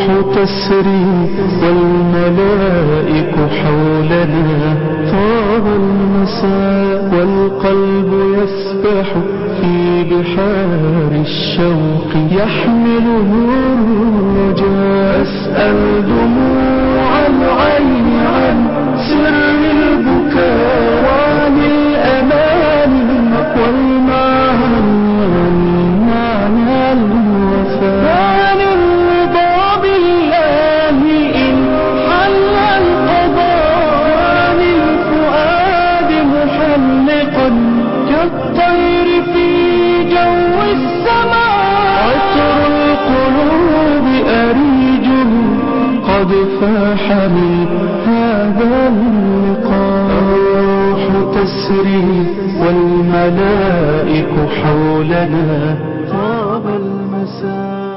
تسري والملائك حولنا طاب المساء والقلب يسبح في بحار الشوق يحمله الرجاء أسأل دموع العين عن سر البكاء وعن الأمان والمعنى والمعنى الوفاء وعن الرضا بالله إن حل القضاء وعن الفؤاد محلقا كالطير في جو السماء عطر القلوب أريجه قد فاح من هذا اللقاء الروح تسري والملائك حولنا طاب المساء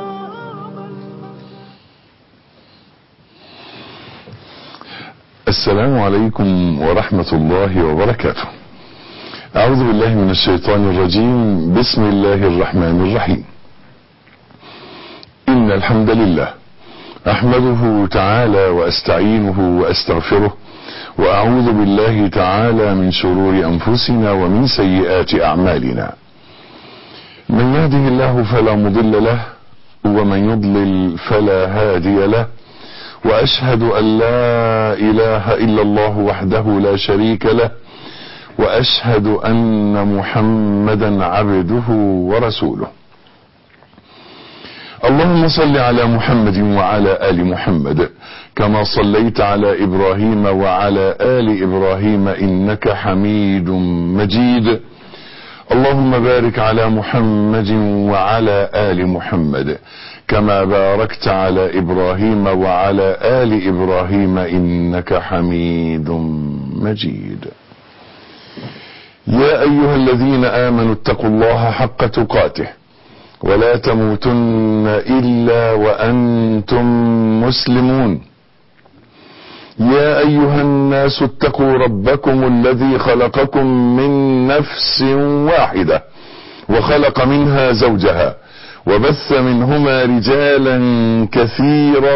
السلام عليكم ورحمة الله وبركاته أعوذ بالله من الشيطان الرجيم بسم الله الرحمن الرحيم إن الحمد لله أحمده تعالى وأستعينه وأستغفره وأعوذ بالله تعالى من شرور أنفسنا ومن سيئات أعمالنا من يهده الله فلا مضل له ومن يضلل فلا هادي له واشهد ان لا اله الا الله وحده لا شريك له واشهد ان محمدا عبده ورسوله اللهم صل على محمد وعلى ال محمد كما صليت على ابراهيم وعلى ال ابراهيم انك حميد مجيد اللهم بارك على محمد وعلى ال محمد كما باركت على ابراهيم وعلى ال ابراهيم انك حميد مجيد يا ايها الذين امنوا اتقوا الله حق تقاته ولا تموتن الا وانتم مسلمون يا ايها الناس اتقوا ربكم الذي خلقكم من نفس واحده وخلق منها زوجها وبث منهما رجالا كثيرا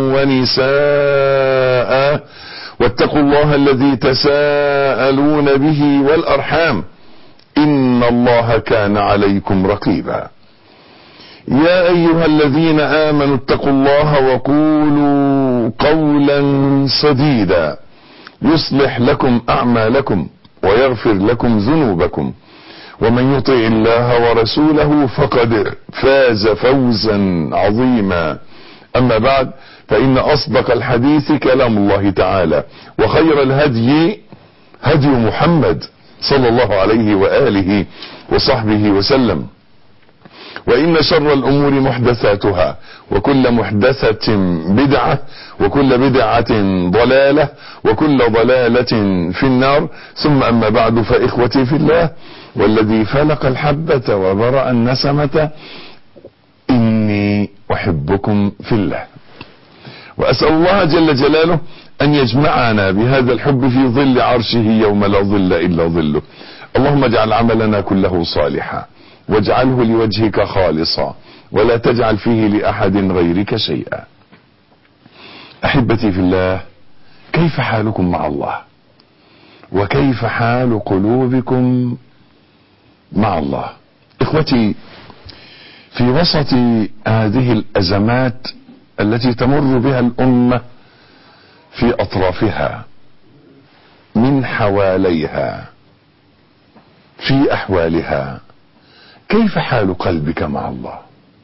ونساء واتقوا الله الذي تساءلون به والارحام ان الله كان عليكم رقيبا يا ايها الذين امنوا اتقوا الله وقولوا قولا سديدا يصلح لكم اعمالكم ويغفر لكم ذنوبكم ومن يطع الله ورسوله فقد فاز فوزا عظيما اما بعد فان اصدق الحديث كلام الله تعالى وخير الهدي هدي محمد صلى الله عليه واله وصحبه وسلم وإن شر الأمور محدثاتها وكل محدثة بدعة وكل بدعة ضلالة وكل ضلالة في النار ثم أما بعد فإخوتي في الله والذي فلق الحبة وبرأ النسمة إني أحبكم في الله وأسأل الله جل جلاله أن يجمعنا بهذا الحب في ظل عرشه يوم لا ظل إلا ظله اللهم اجعل عملنا كله صالحا واجعله لوجهك خالصا ولا تجعل فيه لأحد غيرك شيئا أحبتي في الله كيف حالكم مع الله وكيف حال قلوبكم مع الله إخوتي في وسط هذه الأزمات التي تمر بها الأمة في أطرافها من حواليها في أحوالها كيف حال قلبك مع الله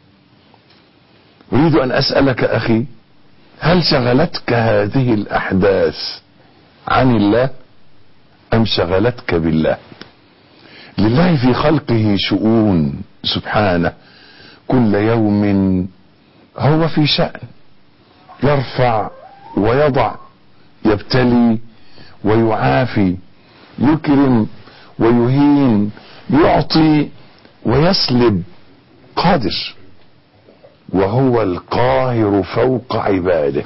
أريد أن أسألك أخي هل شغلتك هذه الأحداث عن الله أم شغلتك بالله لله في خلقه شؤون سبحانه كل يوم هو في شأن يرفع ويضع يبتلي ويعافي يكرم ويهين يعطي ويسلب قادر وهو القاهر فوق عباده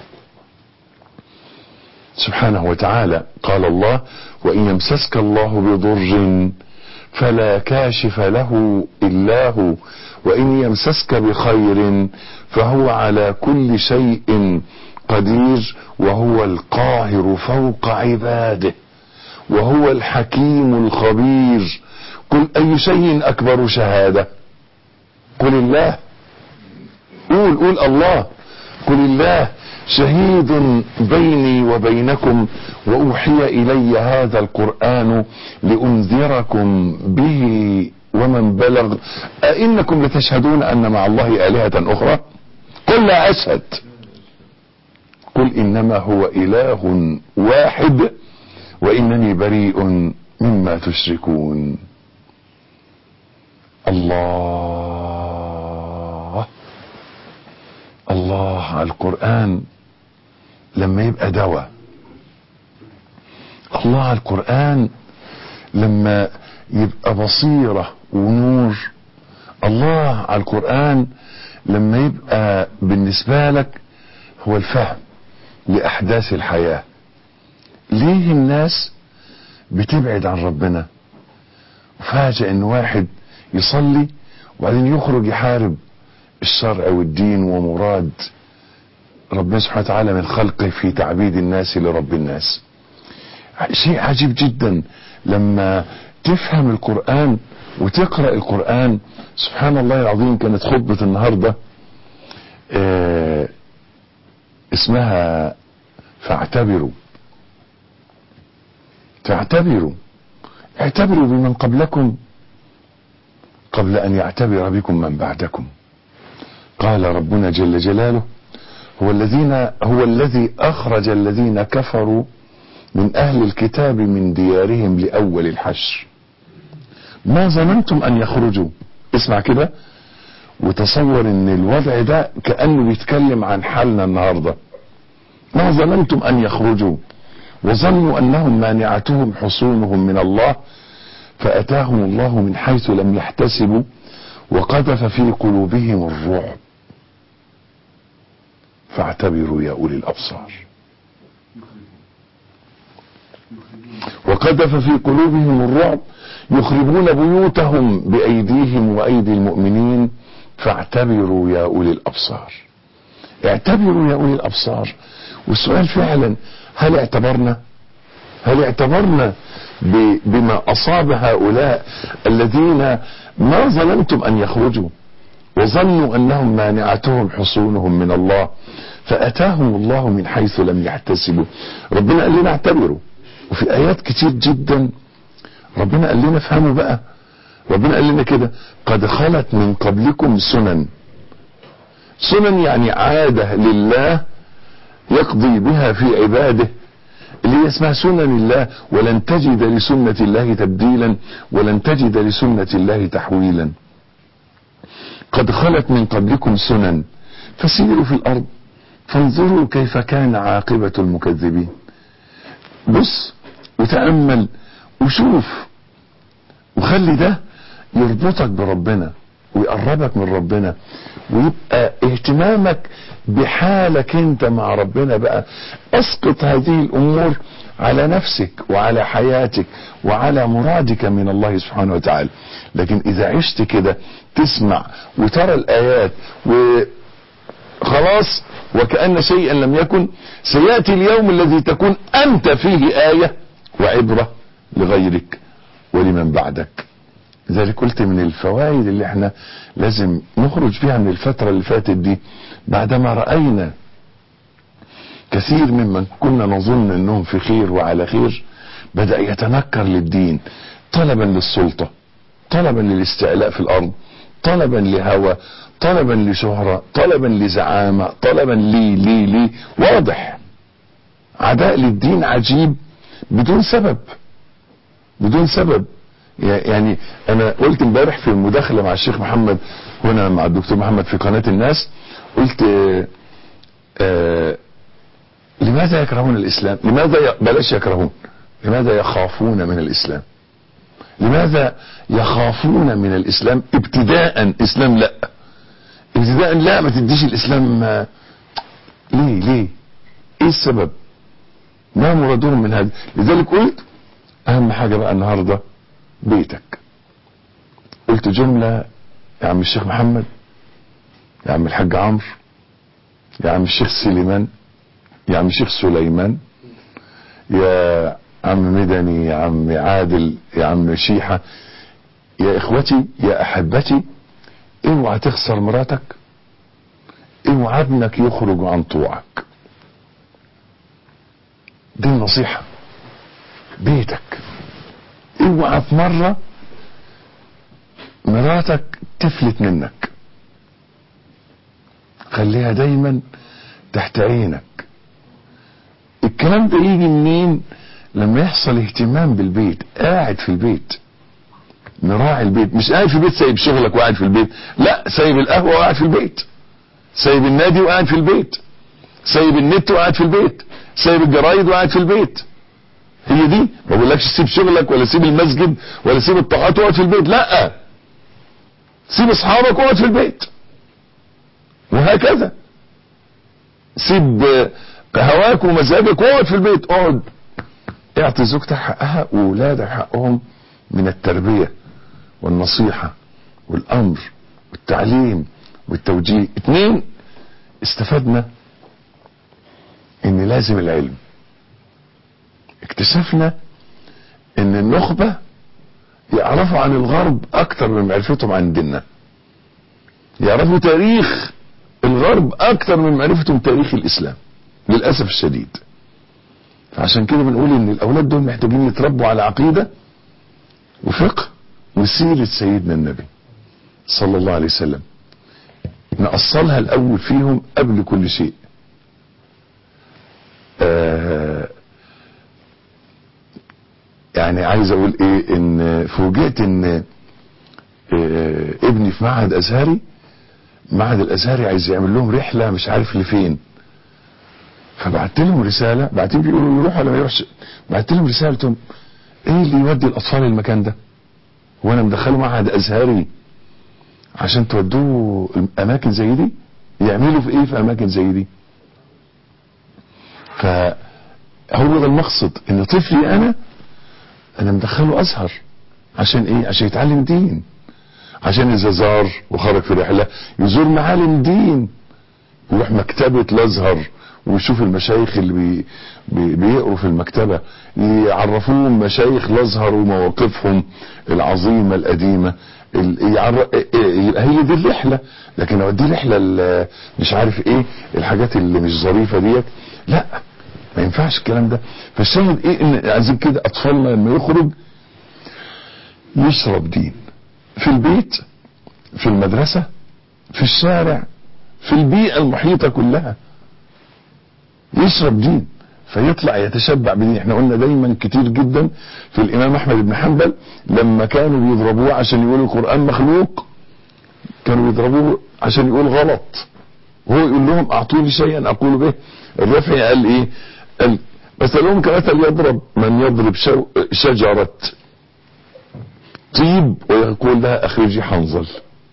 سبحانه وتعالى قال الله وإن يمسسك الله بضر فلا كاشف له إلا هو وإن يمسسك بخير فهو على كل شيء قدير وهو القاهر فوق عباده وهو الحكيم الخبير قل أي شيء أكبر شهادة قل الله قول قول الله قل الله شهيد بيني وبينكم وأوحي إلي هذا القرآن لأنذركم به ومن بلغ أئنكم لتشهدون أن مع الله آلهة أخرى قل لا أشهد قل إنما هو إله واحد وإنني بريء مما تشركون الله الله على القرآن لما يبقى دواء الله على القرآن لما يبقى بصيرة ونور الله على القرآن لما يبقى بالنسبة لك هو الفهم لأحداث الحياة ليه الناس بتبعد عن ربنا وفاجئ ان واحد يصلي وبعدين يخرج يحارب الشرع والدين ومراد ربنا سبحانه وتعالى من خلقه في تعبيد الناس لرب الناس شيء عجيب جدا لما تفهم القرآن وتقرأ القرآن سبحان الله العظيم كانت خطبة النهاردة اه اسمها فاعتبروا فاعتبروا اعتبروا بمن قبلكم قبل ان يعتبر بكم من بعدكم قال ربنا جل جلاله هو الذين هو الذي اخرج الذين كفروا من اهل الكتاب من ديارهم لاول الحشر ما ظننتم ان يخرجوا اسمع كده وتصور ان الوضع ده كانه بيتكلم عن حالنا النهارده ما ظننتم ان يخرجوا وظنوا انهم مانعتهم حصونهم من الله فاتاهم الله من حيث لم يحتسبوا وقذف في قلوبهم الرعب فاعتبروا يا اولي الابصار وقذف في قلوبهم الرعب يخربون بيوتهم بايديهم وايدي المؤمنين فاعتبروا يا اولي الابصار اعتبروا يا اولي الابصار والسؤال فعلا هل اعتبرنا هل اعتبرنا بما اصاب هؤلاء الذين ما ظننتم ان يخرجوا وظنوا انهم مانعتهم حصونهم من الله فاتاهم الله من حيث لم يحتسبوا ربنا قال لنا اعتبروا وفي ايات كتير جدا ربنا قال لنا افهموا بقى ربنا قال لنا كده قد خلت من قبلكم سنن سنن يعني عاده لله يقضي بها في عباده اللي هي اسمها سنن الله ولن تجد لسنة الله تبديلا ولن تجد لسنة الله تحويلا قد خلت من قبلكم سنن فسيروا في الأرض فانظروا كيف كان عاقبة المكذبين بص وتأمل وشوف وخلي ده يربطك بربنا ويقربك من ربنا ويبقى اهتمامك بحالك انت مع ربنا بقى اسقط هذه الامور على نفسك وعلى حياتك وعلى مرادك من الله سبحانه وتعالى لكن اذا عشت كده تسمع وترى الايات وخلاص وكأن شيئا لم يكن سيأتي اليوم الذي تكون انت فيه آية وعبرة لغيرك ولمن بعدك لذلك قلت من الفوائد اللي احنا لازم نخرج فيها من الفترة اللي فاتت دي بعدما رأينا كثير ممن كنا نظن انهم في خير وعلى خير بدأ يتنكر للدين طلبا للسلطة طلبا للاستعلاء في الارض طلبا لهوى طلبا لشهرة طلبا لزعامة طلبا لي لي لي واضح عداء للدين عجيب بدون سبب بدون سبب يعني انا قلت امبارح في المداخله مع الشيخ محمد هنا مع الدكتور محمد في قناه الناس قلت آآ آآ لماذا يكرهون الاسلام لماذا ي... بلاش يكرهون لماذا يخافون من الاسلام لماذا يخافون من الاسلام ابتداء اسلام لا ابتداء لا ما تديش الاسلام ما... ليه ليه ايه السبب ما مرادهم من هذا لذلك قلت اهم حاجه بقى النهارده بيتك قلت جملة يا عم الشيخ محمد يا عم الحاج عمرو يا عم الشيخ سليمان يا عم الشيخ سليمان يا عم مدني يا عم عادل يا عم شيحة يا اخوتي يا احبتي اوعى تخسر مراتك اوعى ابنك يخرج عن طوعك دي النصيحة بيتك اوعى في مرة مراتك تفلت منك خليها دايما تحت عينك الكلام ده يجي منين لما يحصل اهتمام بالبيت قاعد في البيت نراعي البيت مش قاعد في البيت سايب شغلك وقاعد في البيت لا سايب القهوة وقاعد في البيت سايب النادي وقاعد في البيت سايب النت وقاعد في البيت سايب الجرايد وقاعد في البيت هي دي ما بقولكش سيب شغلك ولا سيب المسجد ولا سيب الطاعات وقعد في البيت لا سيب اصحابك وقعد في البيت وهكذا سيب هواك ومزاجك واقعد في البيت اقعد اعطي زوجتك حقها واولادك حقهم من التربية والنصيحة والامر والتعليم والتوجيه اتنين استفدنا ان لازم العلم اكتشفنا ان النخبة يعرفوا عن الغرب اكتر من معرفتهم عن ديننا يعرفوا تاريخ الغرب اكتر من معرفتهم تاريخ الاسلام للاسف الشديد فعشان كده بنقول ان الاولاد دول محتاجين يتربوا على عقيدة وفقه وسيرة سيدنا النبي صلى الله عليه وسلم نأصلها الاول فيهم قبل كل شيء آه يعني عايز اقول ايه ان فوجئت ان آه ابني في معهد ازهري معهد الازهري عايز يعمل لهم رحلة مش عارف لفين فبعت لهم رسالة بعتين بيقولوا يروح ولا ما يروحش بعت لهم رسالة قلت لهم ايه اللي يودي الاطفال المكان ده وانا مدخله معهد ازهري عشان تودوه اماكن زي دي يعملوا في ايه في اماكن زي دي فهو ده المقصد ان طفلي انا انا مدخله ازهر عشان ايه عشان يتعلم دين عشان اذا زار وخرج في رحلة يزور معالم دين يروح مكتبة الازهر ويشوف المشايخ اللي بي بي بيقروا في المكتبة يعرفوهم مشايخ الازهر ومواقفهم العظيمة القديمة يبقى هي دي الرحلة لكن لو دي رحلة مش عارف ايه الحاجات اللي مش ظريفة ديت لا ما ينفعش الكلام ده فالشاهد ايه ان عايزين كده اطفالنا لما يخرج يشرب دين في البيت في المدرسة في الشارع في البيئة المحيطة كلها يشرب دين فيطلع يتشبع بدين احنا قلنا دايما كتير جدا في الامام احمد بن حنبل لما كانوا بيضربوه عشان يقول القرآن مخلوق كانوا بيضربوه عشان يقول غلط وهو يقول لهم اعطوني شيئا اقول به الرافعي قال ايه قال مثلهم كمثل يضرب من يضرب شو شجرة طيب ويقول لها اخرجي حنظل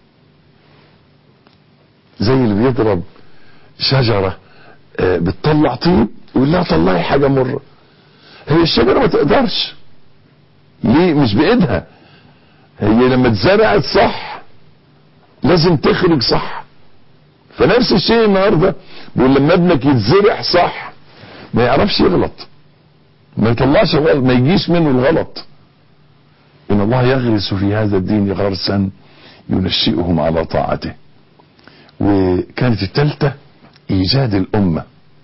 زي اللي بيضرب شجرة بتطلع طيب يقول لها طلعي حاجة مرة هي الشجرة ما تقدرش ليه مش بايدها هي لما اتزرعت صح لازم تخرج صح فنفس الشيء النهاردة بيقول لما ابنك يتزرع صح ما يعرفش يغلط ما يطلعش غلط ما يجيش منه الغلط ان الله يغرس في هذا الدين غرسا ينشئهم على طاعته وكانت التالتة ايجاد الامة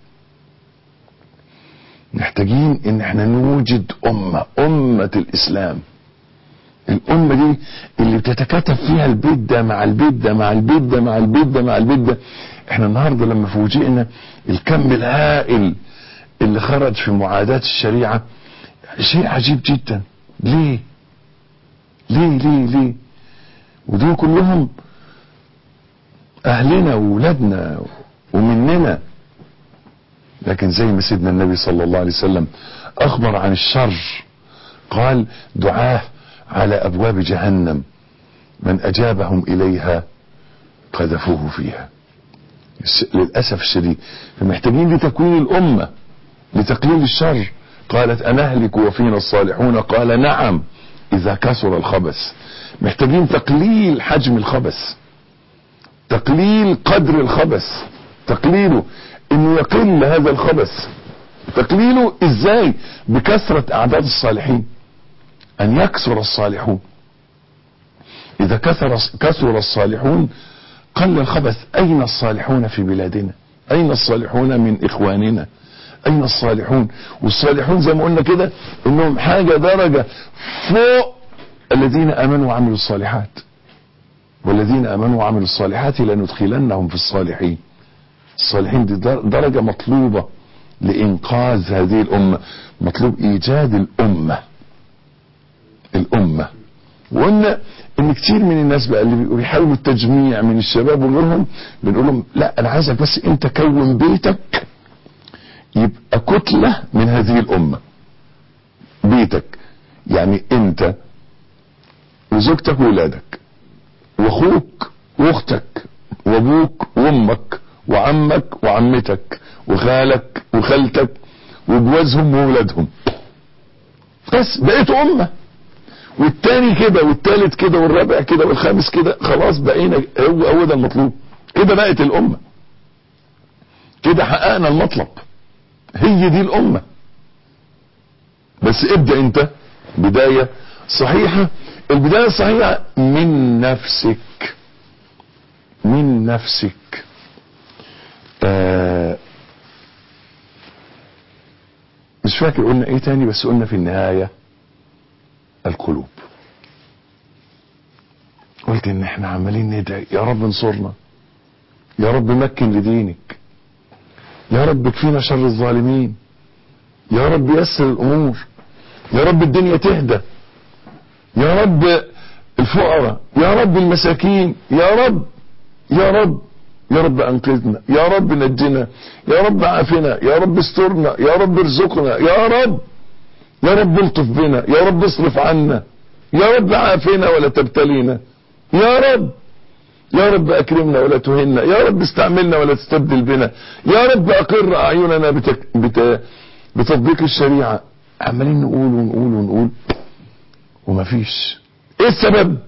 محتاجين ان احنا نوجد امة امة الاسلام الامة دي اللي بتتكاتف فيها البيت ده مع البيت ده مع البيت ده مع البيت ده مع البيت ده احنا النهاردة لما فوجئنا الكم الهائل اللي خرج في معاداة الشريعة شيء عجيب جدا ليه ليه ليه ليه ودول كلهم اهلنا وولادنا ومننا لكن زي ما سيدنا النبي صلى الله عليه وسلم اخبر عن الشر قال دعاه على ابواب جهنم من اجابهم اليها قذفوه فيها للاسف الشديد فمحتاجين لتكوين الامه لتقليل الشر قالت انهلك وفينا الصالحون قال نعم اذا كثر الخبث محتاجين تقليل حجم الخبث تقليل قدر الخبث تقليله انه يقل هذا الخبث تقليله ازاي بكثرة اعداد الصالحين ان يكثر الصالحون اذا كثر كثر الصالحون قل الخبث اين الصالحون في بلادنا اين الصالحون من اخواننا اين الصالحون والصالحون زي ما قلنا كده انهم حاجة درجة فوق الذين امنوا وعملوا الصالحات والذين امنوا وعملوا الصالحات لندخلنهم في الصالحين الصالحين دي درجة مطلوبة لانقاذ هذه الامة مطلوب ايجاد الامة الامة وقلنا ان كتير من الناس بقى اللي بيحاولوا التجميع من الشباب وغيرهم بنقول لهم لا انا عايزك بس انت كون بيتك يبقى كتلة من هذه الامة بيتك يعني انت وزوجتك وولادك واخوك واختك وابوك وامك وعمك وعمتك وخالك وخالتك وجوازهم وولادهم بس بقيتوا امه والتاني كده والتالت كده والرابع كده والخامس كده خلاص بقينا هو هو ده المطلوب كده بقت الامه كده حققنا المطلب هي دي الامه بس ابدا انت بدايه صحيحه البدايه الصحيحه من نفسك من نفسك آه مش فاكر قلنا ايه تاني بس قلنا في النهايه القلوب قلت ان احنا عمالين ندعي يا رب انصرنا يا رب مكن لدينك يا رب اكفينا شر الظالمين يا رب يسر الامور يا رب الدنيا تهدى يا رب الفقراء يا رب المساكين يا رب يا رب يا رب انقذنا يا رب نجنا يا رب عافنا يا رب استرنا يا رب ارزقنا يا رب يا رب الطف بنا يا رب اصرف عنا يا رب عافنا ولا تبتلينا يا رب يا رب اكرمنا ولا تهنا يا رب استعملنا ولا تستبدل بنا يا رب اقر اعيننا بتك... بت... بتطبيق الشريعة عمالين نقول ونقول ونقول ومفيش ايه السبب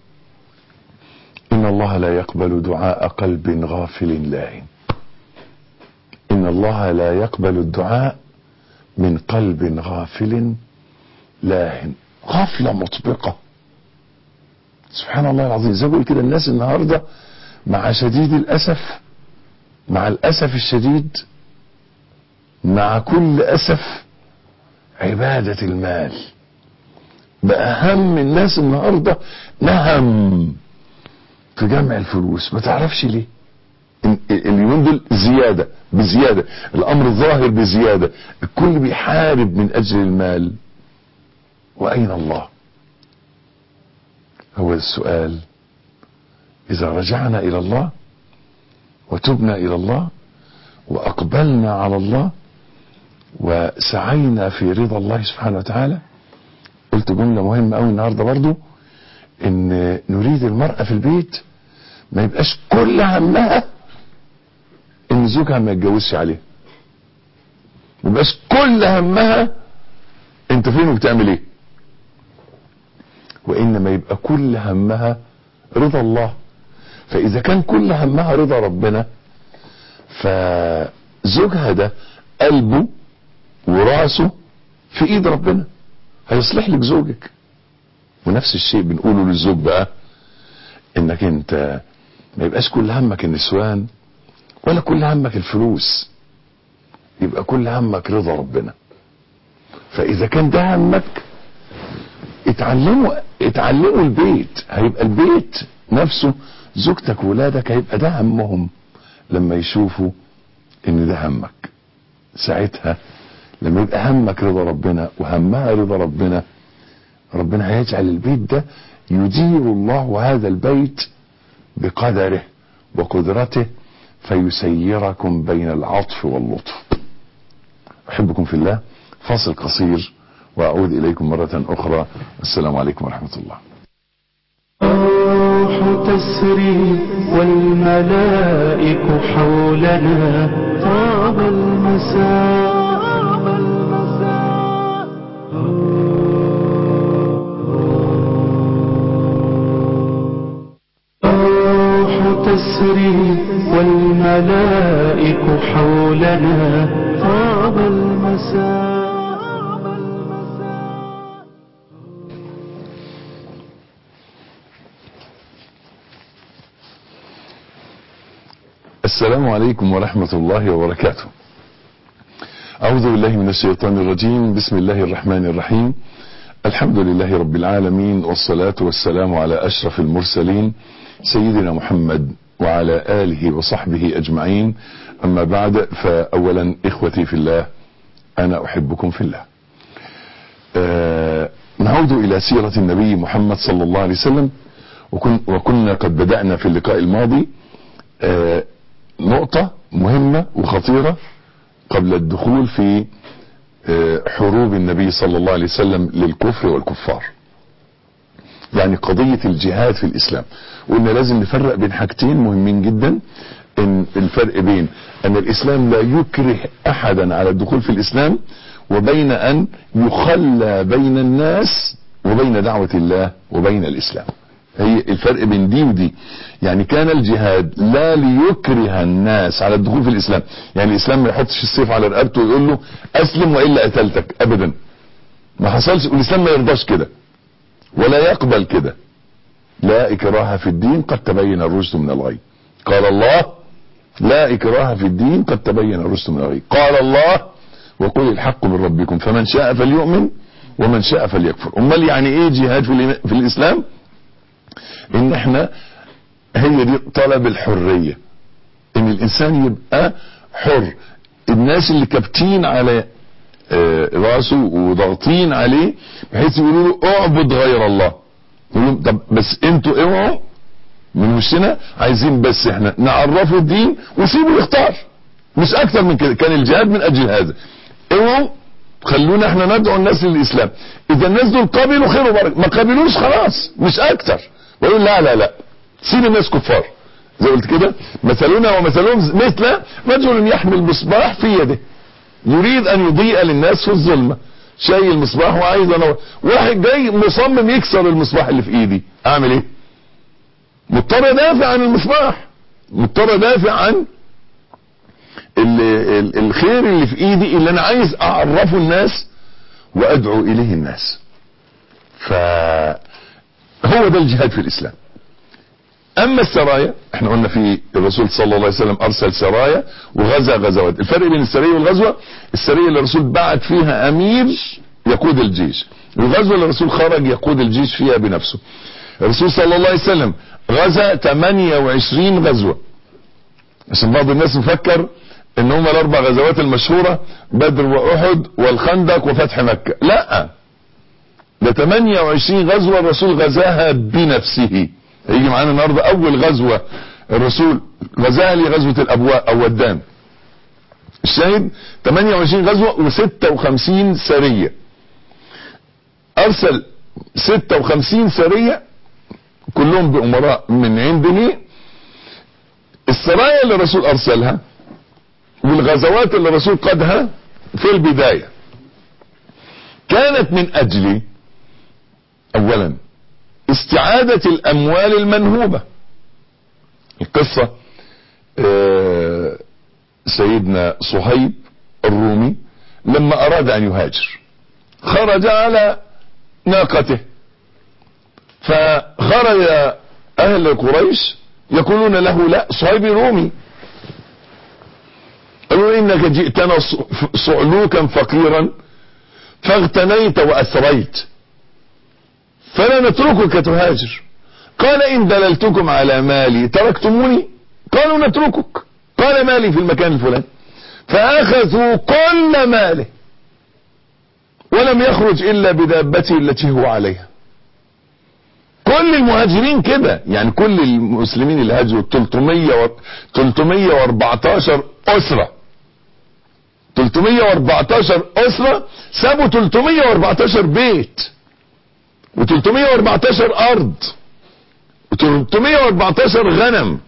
ان الله لا يقبل دعاء قلب غافل لاهٍ ان الله لا يقبل الدعاء من قلب غافل لاهن غفلة مطبقة سبحان الله العظيم زي ما بقول كده الناس النهاردة مع شديد الأسف مع الأسف الشديد مع كل أسف عبادة المال بقى هم الناس النهاردة نهم في جمع الفلوس ما تعرفش ليه اليومين دول زيادة بزيادة الامر ظاهر بزيادة الكل بيحارب من اجل المال واين الله هو السؤال اذا رجعنا الى الله وتبنا الى الله واقبلنا على الله وسعينا في رضا الله سبحانه وتعالى قلت جملة مهمة قوي النهاردة برضو ان نريد المرأة في البيت ما يبقاش كل همها ان زوجها ما يتجوزش عليها ما يبقاش كل همها انت فين وبتعمل ايه وانما يبقى كل همها رضا الله فاذا كان كل همها رضا ربنا فزوجها ده قلبه وراسه في ايد ربنا هيصلح لك زوجك ونفس الشيء بنقوله للزوج بقى انك انت ما يبقاش كل همك النسوان ولا كل همك الفلوس يبقى كل همك رضا ربنا فاذا كان ده همك اتعلموا اتعلموا البيت هيبقى البيت نفسه زوجتك وولادك هيبقى ده همهم لما يشوفوا ان ده همك ساعتها لما يبقى همك رضا ربنا وهمها رضا ربنا ربنا هيجعل البيت ده يدير الله هذا البيت بقدره وقدرته فيسيركم بين العطف واللطف احبكم في الله فاصل قصير واعود اليكم مرة اخرى السلام عليكم ورحمة الله الروح تسري والملائك حولنا طاب المساء تسري والملائك حولنا طاب المساء السلام عليكم ورحمة الله وبركاته أعوذ بالله من الشيطان الرجيم بسم الله الرحمن الرحيم الحمد لله رب العالمين والصلاة والسلام على أشرف المرسلين سيدنا محمد وعلى آله وصحبه أجمعين أما بعد فأولا إخوتي في الله أنا أحبكم في الله آه نعود إلى سيرة النبي محمد صلى الله عليه وسلم وكن وكنا قد بدأنا في اللقاء الماضي آه نقطة مهمة وخطيرة قبل الدخول في حروب النبي صلى الله عليه وسلم للكفر والكفار يعني قضية الجهاد في الإسلام وإن لازم نفرق بين حاجتين مهمين جدا إن الفرق بين أن الإسلام لا يكره أحدا على الدخول في الإسلام وبين أن يخلى بين الناس وبين دعوة الله وبين الإسلام هي الفرق بين دي ودي يعني كان الجهاد لا ليكره الناس على الدخول في الاسلام يعني الاسلام ما يحطش السيف على رقبته ويقول له اسلم والا قتلتك ابدا ما حصلش والاسلام ما يرضاش كده ولا يقبل كده لا اكراه في الدين قد تبين الرشد من الغي قال الله لا اكراه في الدين قد تبين الرشد من الغي قال الله وقل الحق من ربكم فمن شاء فليؤمن ومن شاء فليكفر امال يعني ايه جهاد في الاسلام ان احنا هي دي طلب الحرية ان الانسان يبقى حر الناس اللي كابتين على راسه وضاغطين عليه بحيث يقولوا له اعبد غير الله يقولوا طب بس انتوا اوعوا من وشنا عايزين بس احنا نعرفه الدين وسيبه يختار مش اكتر من كده كان الجهاد من اجل هذا اوعوا خلونا احنا ندعو الناس للاسلام اذا الناس دول قبلوا خير وبركه ما قبلوش خلاص مش اكتر ويقول لا لا لا سيب الناس كفار زي قلت كده مثلنا ومثلهم مثل رجل يحمل مصباح في يده يريد ان يضيء للناس في الظلمه شايل المصباح وعايز انور واحد جاي مصمم يكسر المصباح اللي في ايدي اعمل ايه مضطر ادافع عن المصباح مضطر ادافع عن ال ال الخير اللي في ايدي اللي انا عايز اعرفه الناس وادعو اليه الناس ف هو ده الجهاد في الاسلام اما السرايا احنا قلنا في الرسول صلى الله عليه وسلم ارسل سرايا وغزا غزوات الفرق بين السريه والغزوه السريه اللي الرسول بعت فيها امير يقود الجيش الغزوه اللي الرسول خرج يقود الجيش فيها بنفسه الرسول صلى الله عليه وسلم غزا 28 غزوه عشان بعض الناس مفكر ان هم الاربع غزوات المشهوره بدر واحد والخندق وفتح مكه لا ده 28 غزوة الرسول غزاها بنفسه هيجي معانا النهاردة اول غزوة الرسول غزاها لي غزوة الابواء او ودان الشاهد 28 غزوة و56 سرية ارسل 56 سرية كلهم بامراء من عنده السرايا اللي الرسول ارسلها والغزوات اللي الرسول قادها في البداية كانت من اجل اولا استعادة الاموال المنهوبة القصة اه سيدنا صهيب الرومي لما اراد ان يهاجر خرج على ناقته فخرج اهل قريش يقولون له لا صهيب رومي قالوا انك جئتنا صعلوكا فقيرا فاغتنيت واثريت فلا نتركك تهاجر قال ان دللتكم على مالي تركتموني قالوا نتركك قال مالي في المكان الفلاني فاخذوا كل ماله ولم يخرج الا بدابته التي هو عليها كل المهاجرين كده يعني كل المسلمين اللي هاجروا 300 و 314 اسره 314 اسره سابوا 314 بيت و314 ارض و314 غنم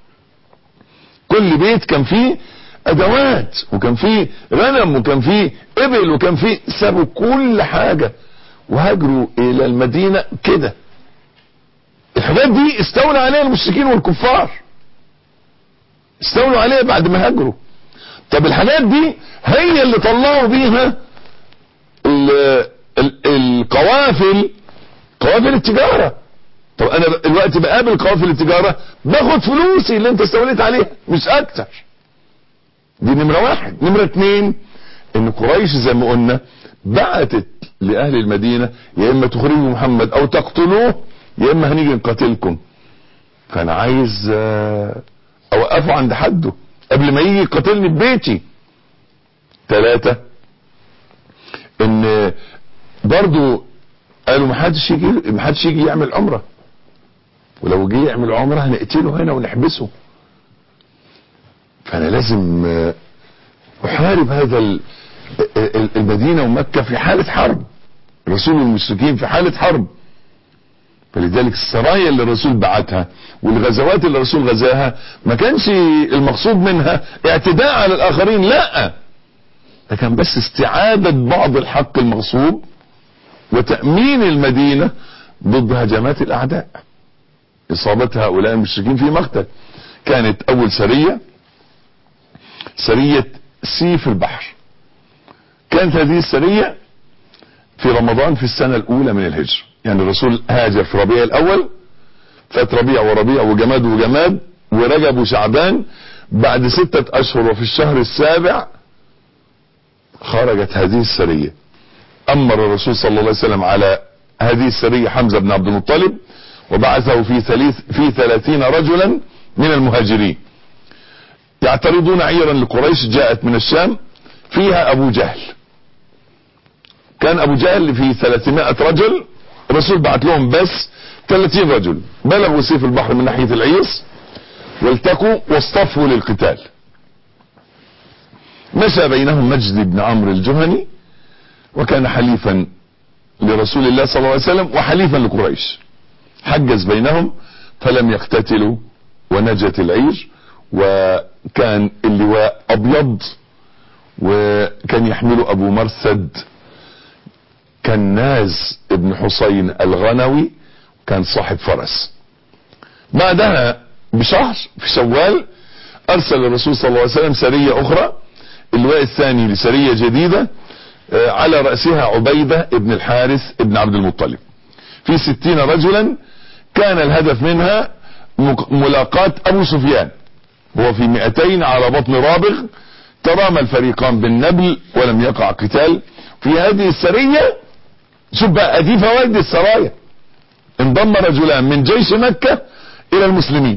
كل بيت كان فيه ادوات وكان فيه غنم وكان فيه ابل وكان فيه سابوا كل حاجة وهاجروا الى المدينة كده الحاجات دي استولى عليها المشركين والكفار استولوا عليها بعد ما هاجروا طب الحاجات دي هي اللي طلعوا بيها ال ال القوافل قوافل التجارة طب انا دلوقتي بقابل قوافل التجارة باخد فلوسي اللي انت استوليت عليها مش اكتر دي نمرة واحد نمرة اتنين ان قريش زي ما قلنا بعتت لاهل المدينة يا اما تخرجوا محمد او تقتلوه يا اما هنيجي نقاتلكم فانا عايز اوقفه عند حده قبل ما يجي يقاتلني في بيتي ثلاثة ان برضو قالوا محدش يجي محدش يجي يعمل عمره ولو جه يعمل عمره هنقتله هنا ونحبسه فانا لازم احارب هذا المدينة ومكة في حالة حرب رسول المشركين في حالة حرب فلذلك السرايا اللي الرسول بعتها والغزوات اللي الرسول غزاها ما كانش المقصود منها اعتداء على الاخرين لا ده كان بس استعادة بعض الحق المغصوب وتأمين المدينة ضد هجمات الاعداء اصابة هؤلاء المشركين في مقتل كانت اول سرية سرية سيف البحر كانت هذه السرية في رمضان في السنة الاولى من الهجر يعني الرسول هاجر في ربيع الاول فات ربيع وربيع وجماد وجماد ورجب وشعبان بعد ستة اشهر وفي الشهر السابع خرجت هذه السرية امر الرسول صلى الله عليه وسلم على هذه السرية حمزة بن عبد المطلب وبعثه في ثلاث في ثلاثين رجلا من المهاجرين يعترضون عيرا لقريش جاءت من الشام فيها ابو جهل كان ابو جهل في 300 رجل الرسول بعت لهم بس 30 رجل بلغوا سيف البحر من ناحية العيص والتقوا واصطفوا للقتال مشى بينهم مجد بن عمرو الجهني وكان حليفا لرسول الله صلى الله عليه وسلم وحليفا لقريش حجز بينهم فلم يقتتلوا ونجت العير وكان اللواء ابيض وكان يحمله ابو مرثد كناز ابن حسين الغنوي كان صاحب فرس بعدها بشهر في شوال ارسل الرسول صلى الله عليه وسلم سرية اخرى اللواء الثاني لسرية جديدة على رأسها عبيدة ابن الحارث ابن عبد المطلب في ستين رجلا كان الهدف منها ملاقاة ابو سفيان هو في مئتين على بطن رابغ ترامى الفريقان بالنبل ولم يقع قتال في هذه السرية شوف بقى دي فوائد السرايا انضم رجلان من جيش مكة الى المسلمين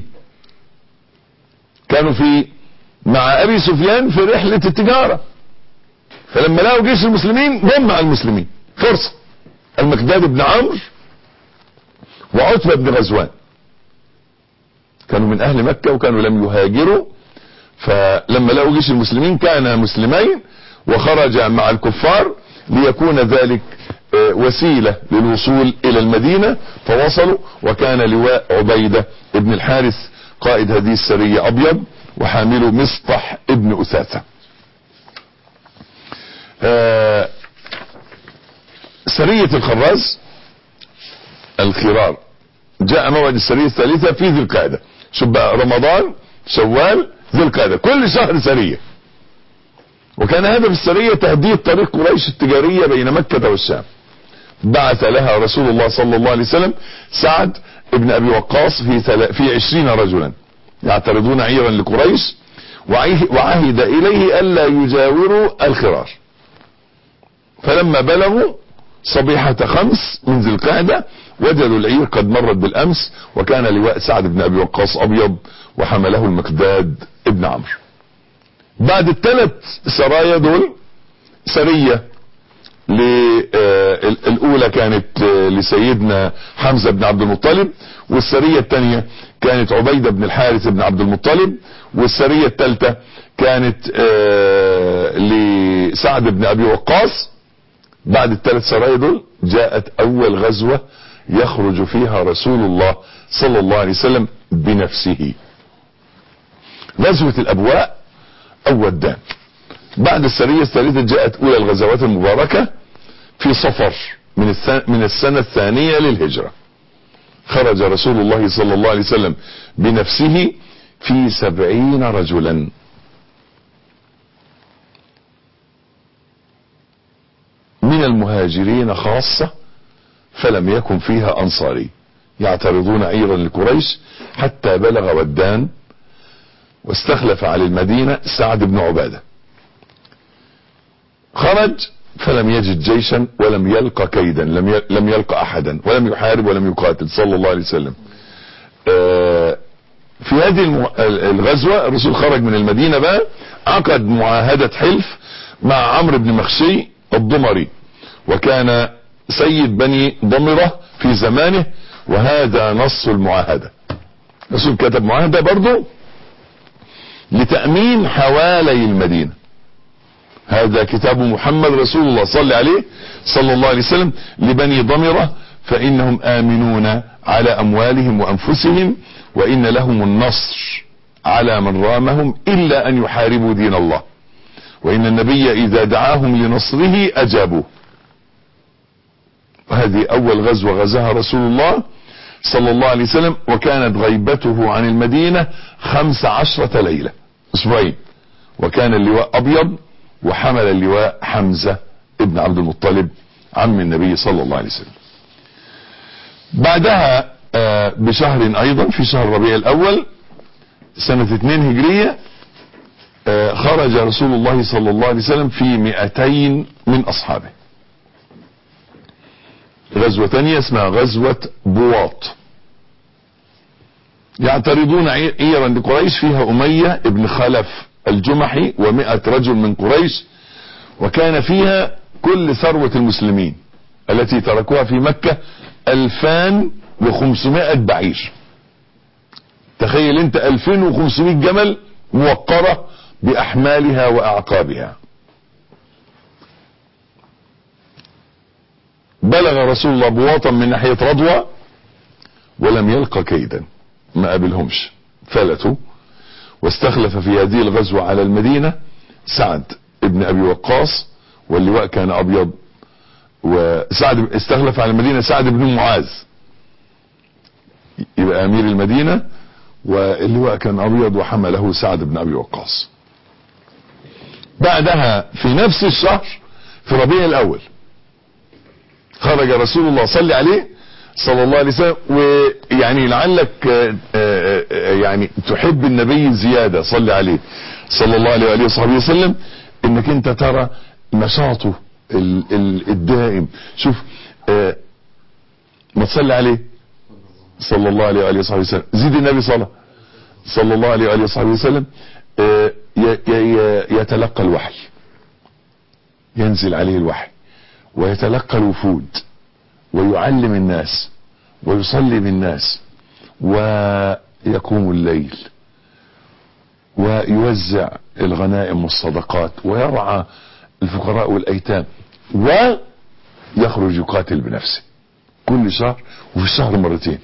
كانوا في مع ابي سفيان في رحلة التجارة فلما لقوا جيش المسلمين جم مع المسلمين فرصة المقداد بن عمرو وعتبة بن غزوان كانوا من اهل مكة وكانوا لم يهاجروا فلما لقوا جيش المسلمين كان مسلمين وخرج مع الكفار ليكون ذلك وسيلة للوصول الى المدينة فوصلوا وكان لواء عبيدة ابن الحارث قائد هذه السرية ابيض وحامله مصطح ابن اثاثة سرية الخراز الخرار جاء موعد السرية الثالثة في ذي القعدة شوف بقى رمضان شوال ذي القعدة كل شهر سرية وكان هدف السرية تهديد طريق قريش التجارية بين مكة والشام بعث لها رسول الله صلى الله عليه وسلم سعد ابن ابي وقاص في ثل... في عشرين رجلا يعترضون عيرا لقريش وعهد اليه الا يجاوروا الخرار فلما بلغوا صبيحة خمس من ذي القعدة وجدوا العير قد مرت بالامس وكان لواء سعد بن ابي وقاص ابيض وحمله المقداد ابن عمرو بعد الثلاث سرايا دول سرية الاولى كانت لسيدنا حمزة بن عبد المطلب والسرية الثانية كانت عبيدة بن الحارث بن عبد المطلب والسرية الثالثة كانت لسعد بن ابي وقاص بعد الثلاث سرايا دول جاءت اول غزوة يخرج فيها رسول الله صلى الله عليه وسلم بنفسه غزوة الابواء او ودان بعد السرية الثالثة جاءت اولى الغزوات المباركة في صفر من, من السنة الثانية للهجرة خرج رسول الله صلى الله عليه وسلم بنفسه في سبعين رجلا من المهاجرين خاصة فلم يكن فيها أنصاري يعترضون أيضا لقريش حتى بلغ ودان واستخلف على المدينة سعد بن عبادة خرج فلم يجد جيشا ولم يلقى كيدا لم لم يلقى أحدا ولم يحارب ولم يقاتل صلى الله عليه وسلم في هذه الغزوة الرسول خرج من المدينة بقى عقد معاهدة حلف مع عمرو بن مخشي الضمري وكان سيد بني ضمرة في زمانه وهذا نص المعاهدة الرسول كتب معاهدة برضو لتأمين حوالي المدينة هذا كتاب محمد رسول الله صلى عليه صلى الله عليه وسلم لبني ضمرة فإنهم آمنون على أموالهم وأنفسهم وإن لهم النصر على من رامهم إلا أن يحاربوا دين الله وإن النبي إذا دعاهم لنصره أجابوه وهذه أول غزوة غزاها رسول الله صلى الله عليه وسلم وكانت غيبته عن المدينة خمس عشرة ليلة أسبوعين وكان اللواء أبيض وحمل اللواء حمزة ابن عبد المطلب عم النبي صلى الله عليه وسلم بعدها بشهر أيضا في شهر ربيع الأول سنة 2 هجرية خرج رسول الله صلى الله عليه وسلم في مئتين من أصحابه غزوة تانية اسمها غزوة بواط يعترضون عيرا لقريش فيها أمية ابن خلف الجمحي ومئة رجل من قريش وكان فيها كل ثروة المسلمين التي تركوها في مكة الفان وخمسمائة بعير تخيل انت الفين وخمسمائة جمل موقرة بأحمالها وأعقابها بلغ رسول الله بواطا من ناحية رضوى ولم يلقى كيدا ما قابلهمش فلتوا واستخلف في هذه الغزوة على المدينة سعد ابن ابي وقاص واللواء كان ابيض وسعد استخلف على المدينة سعد بن معاذ يبقى امير المدينة واللواء كان ابيض وحمله سعد بن ابي وقاص بعدها في نفس الشهر في ربيع الاول خرج رسول الله صلى عليه صلى الله عليه وسلم ويعني لعلك يعني تحب النبي زيادة صلى عليه صلى الله عليه وآله وصحبه وسلم انك انت ترى نشاطه الدائم شوف ما تصلي عليه صلى الله عليه وآله وصحبه وسلم زيد النبي صلى صلى الله عليه وآله وصحبه وسلم يتلقى الوحي ينزل عليه الوحي ويتلقى الوفود ويعلم الناس ويصلي بالناس ويقوم الليل ويوزع الغنائم والصدقات ويرعى الفقراء والأيتام ويخرج يقاتل بنفسه كل شهر وفي الشهر مرتين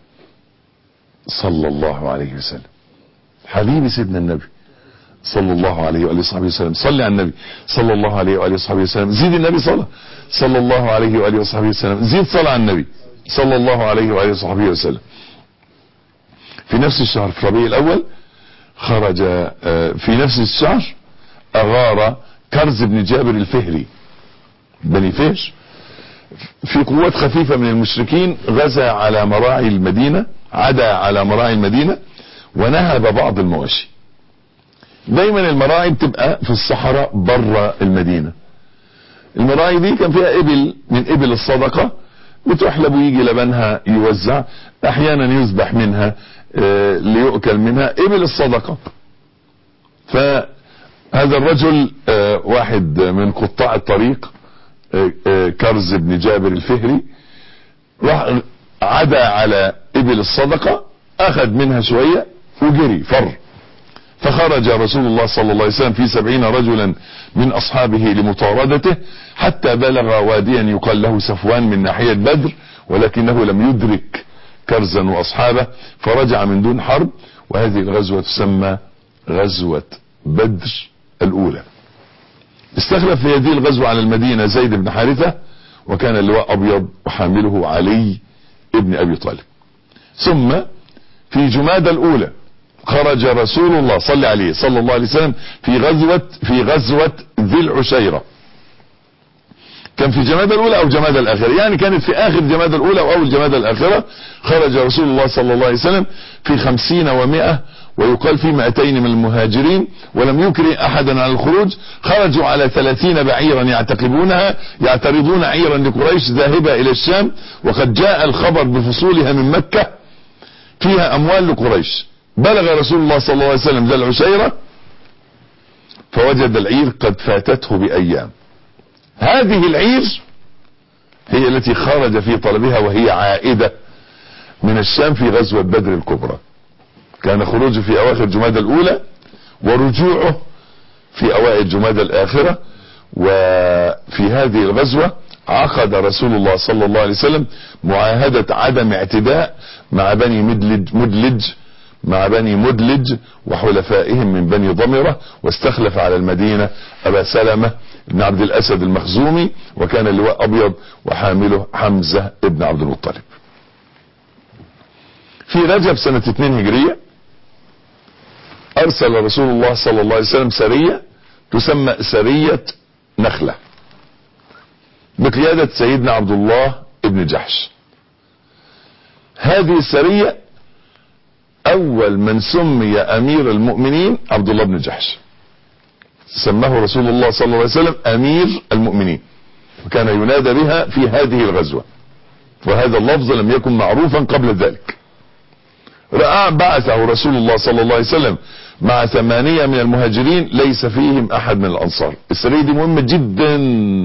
صلى الله عليه وسلم حبيبي سيدنا النبي صلى الله عليه وآله وصحبه وسلم صلي على النبي صلى الله عليه وآله وصحبه وسلم زيد النبي صلى صلى الله عليه وآله وصحبه وسلم زيد صلى على النبي صلى الله عليه وآله وصحبه وسلم في نفس الشهر في ربيع الأول خرج في نفس الشهر أغار كرز بن جابر الفهري بني فهر في قوات خفيفة من المشركين غزا على مراعي المدينة عدا على مراعي المدينة ونهب بعض المواشي دايما المراعي بتبقى في الصحراء بره المدينة المراعي دي كان فيها ابل من ابل الصدقة بتحلب ويجي لبنها يوزع احيانا يذبح منها آه ليؤكل منها ابل الصدقة فهذا الرجل آه واحد من قطاع الطريق آه كرز بن جابر الفهري راح عدا على ابل الصدقة اخذ منها شوية وجري فر فخرج رسول الله صلى الله عليه وسلم في سبعين رجلا من أصحابه لمطاردته حتى بلغ واديا يقال له سفوان من ناحية بدر ولكنه لم يدرك كرزا وأصحابه فرجع من دون حرب وهذه الغزوة تسمى غزوة بدر الأولى استخلف في هذه الغزوة على المدينة زيد بن حارثة وكان اللواء أبيض وحامله علي ابن أبي طالب ثم في جماد الأولى خرج رسول الله صلى عليه صلى الله عليه وسلم في غزوة في غزوة ذي العشيرة كان في جمادى الاولى او جمادى الاخرة يعني كانت في اخر جمادى الاولى او اول جمادى الاخرة خرج رسول الله صلى الله عليه وسلم في خمسين ومائة ويقال في مائتين من المهاجرين ولم يكره احدا على الخروج خرجوا على ثلاثين بعيرا يعتقبونها يعترضون عيرا لقريش ذاهبة الى الشام وقد جاء الخبر بفصولها من مكة فيها اموال لقريش بلغ رسول الله صلى الله عليه وسلم ذا العشيرة فوجد العير قد فاتته بايام هذه العير هي التي خرج في طلبها وهي عائدة من الشام في غزوة بدر الكبرى كان خروجه في اواخر جمادى الاولى ورجوعه في اوائل جمادى الاخرة وفي هذه الغزوة عقد رسول الله صلى الله عليه وسلم معاهدة عدم اعتداء مع بني مدلج, مدلج مع بني مدلج وحلفائهم من بني ضمرة واستخلف على المدينة ابا سلمة بن عبد الاسد المخزومي وكان اللواء ابيض وحامله حمزة ابن عبد المطلب في رجب سنة 2 هجرية ارسل رسول الله صلى الله عليه وسلم سرية تسمى سرية نخلة بقيادة سيدنا عبد الله ابن جحش هذه السرية اول من سمي امير المؤمنين عبد الله بن جحش سماه رسول الله صلى الله عليه وسلم امير المؤمنين وكان ينادى بها في هذه الغزوة وهذا اللفظ لم يكن معروفا قبل ذلك رأى بعثه رسول الله صلى الله عليه وسلم مع ثمانية من المهاجرين ليس فيهم احد من الانصار السرية دي مهمة جدا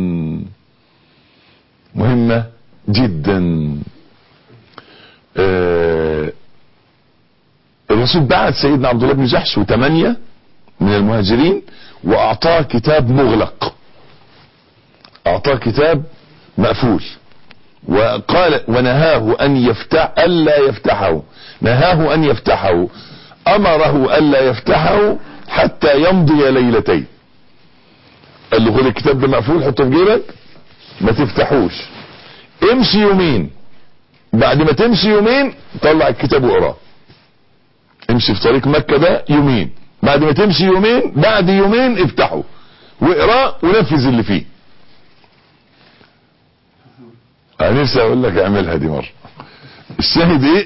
مهمة جدا آه الرسول بعت سيدنا عبد الله بن جحش وثمانية من المهاجرين واعطاه كتاب مغلق اعطاه كتاب مقفول وقال ونهاه ان يفتح الا يفتحه نهاه ان يفتحه امره الا يفتحه حتى يمضي ليلتين قال له خد الكتاب ده مقفول حطه في جيبك ما تفتحوش امشي يومين بعد ما تمشي يومين طلع الكتاب واقراه امشي في طريق مكة ده يومين بعد ما تمشي يومين بعد يومين افتحه واقراه ونفذ اللي فيه انا نفسي اقول لك اعملها دي مرة الشاهد ايه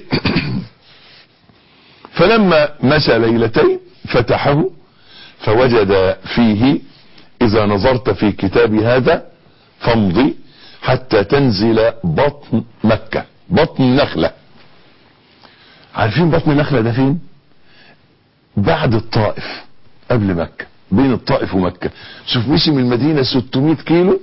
فلما مشى ليلتين فتحه فوجد فيه اذا نظرت في كتاب هذا فامضي حتى تنزل بطن مكة بطن نخلة عارفين بطن نخلة ده فين بعد الطائف قبل مكة بين الطائف ومكة شوف مشي من المدينة 600 كيلو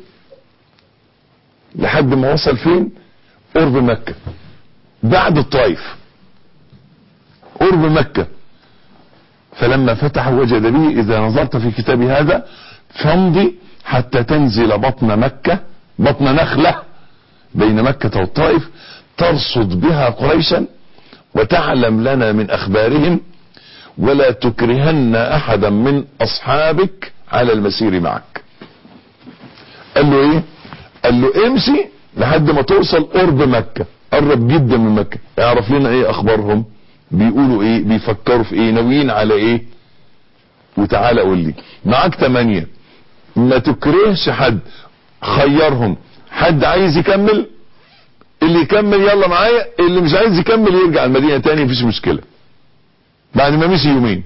لحد ما وصل فين قرب مكة بعد الطائف قرب مكة فلما فتح وجد به اذا نظرت في كتاب هذا فامضي حتى تنزل بطن مكة بطن نخلة بين مكة والطائف ترصد بها قريشا وتعلم لنا من اخبارهم ولا تكرهن احدا من اصحابك على المسير معك قال له ايه قال له امشي لحد ما توصل قرب مكة قرب جدا من مكة اعرف لنا ايه اخبارهم بيقولوا ايه بيفكروا في ايه ناويين على ايه وتعالى قول لي معاك تمانية ما تكرهش حد خيرهم حد عايز يكمل اللي يكمل يلا معايا اللي مش عايز يكمل يرجع المدينة تاني مفيش مشكلة بعد ما مشي يومين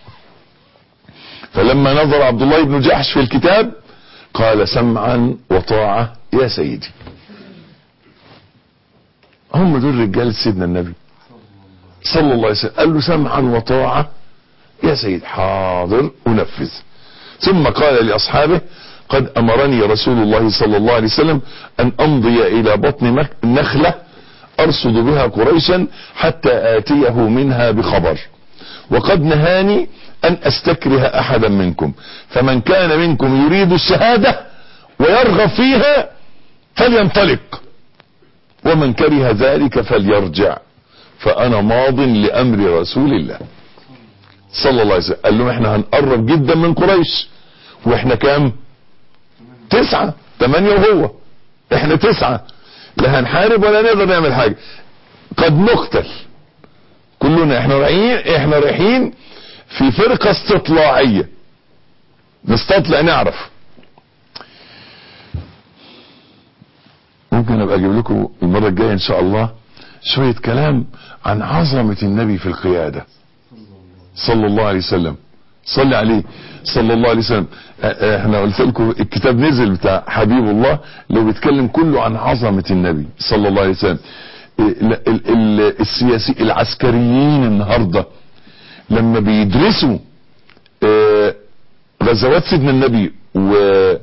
فلما نظر عبد الله بن جحش في الكتاب قال سمعا وطاعة يا سيدي هم دول رجال سيدنا النبي صلى الله عليه وسلم قال له سمعا وطاعة يا سيد حاضر انفذ ثم قال لاصحابه قد امرني رسول الله صلى الله عليه وسلم ان امضي الى بطن نخلة ارصد بها قريشا حتى اتيه منها بخبر وقد نهاني ان استكره احدا منكم فمن كان منكم يريد الشهادة ويرغب فيها فلينطلق ومن كره ذلك فليرجع فانا ماض لامر رسول الله صلى الله عليه وسلم قال لهم احنا هنقرب جدا من قريش واحنا كام تسعة تمانية وهو احنا تسعة لا هنحارب ولا نقدر نعمل حاجة قد نقتل كلنا احنا رايحين احنا رايحين في فرقة استطلاعية نستطلع نعرف ممكن ابقى اجيب لكم المرة الجاية ان شاء الله شوية كلام عن عظمة النبي في القيادة صلى الله عليه وسلم صلي عليه صلى الله عليه وسلم احنا قلت لكم الكتاب نزل بتاع حبيب الله اللي بيتكلم كله عن عظمة النبي صلى الله عليه وسلم السياسي العسكريين النهاردة لما بيدرسوا غزوات سيدنا النبي و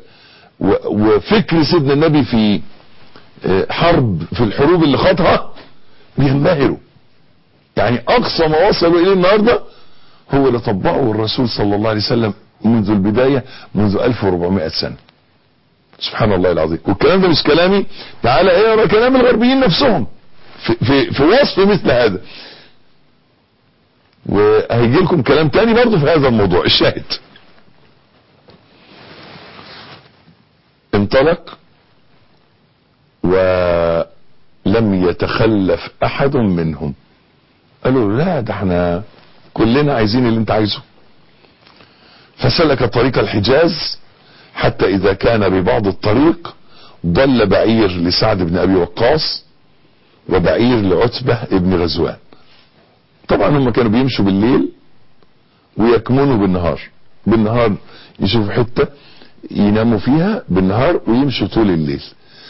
وفكر سيدنا النبي في حرب في الحروب اللي خاضها بينبهروا يعني اقصى ما وصلوا اليه النهارده هو اللي طبقه الرسول صلى الله عليه وسلم منذ البداية منذ 1400 سنة سبحان الله العظيم والكلام ده مش كلامي تعالى اقرا كلام الغربيين نفسهم في, في, في وصف مثل هذا وهيجي لكم كلام تاني برضه في هذا الموضوع الشاهد انطلق ولم يتخلف احد منهم قالوا لا ده احنا كلنا عايزين اللي انت عايزه فسلك طريق الحجاز حتى اذا كان ببعض الطريق ضل بعير لسعد بن ابي وقاص وبعير لعتبة ابن غزوان طبعا هم كانوا بيمشوا بالليل ويكمنوا بالنهار بالنهار يشوفوا حتة يناموا فيها بالنهار ويمشوا طول الليل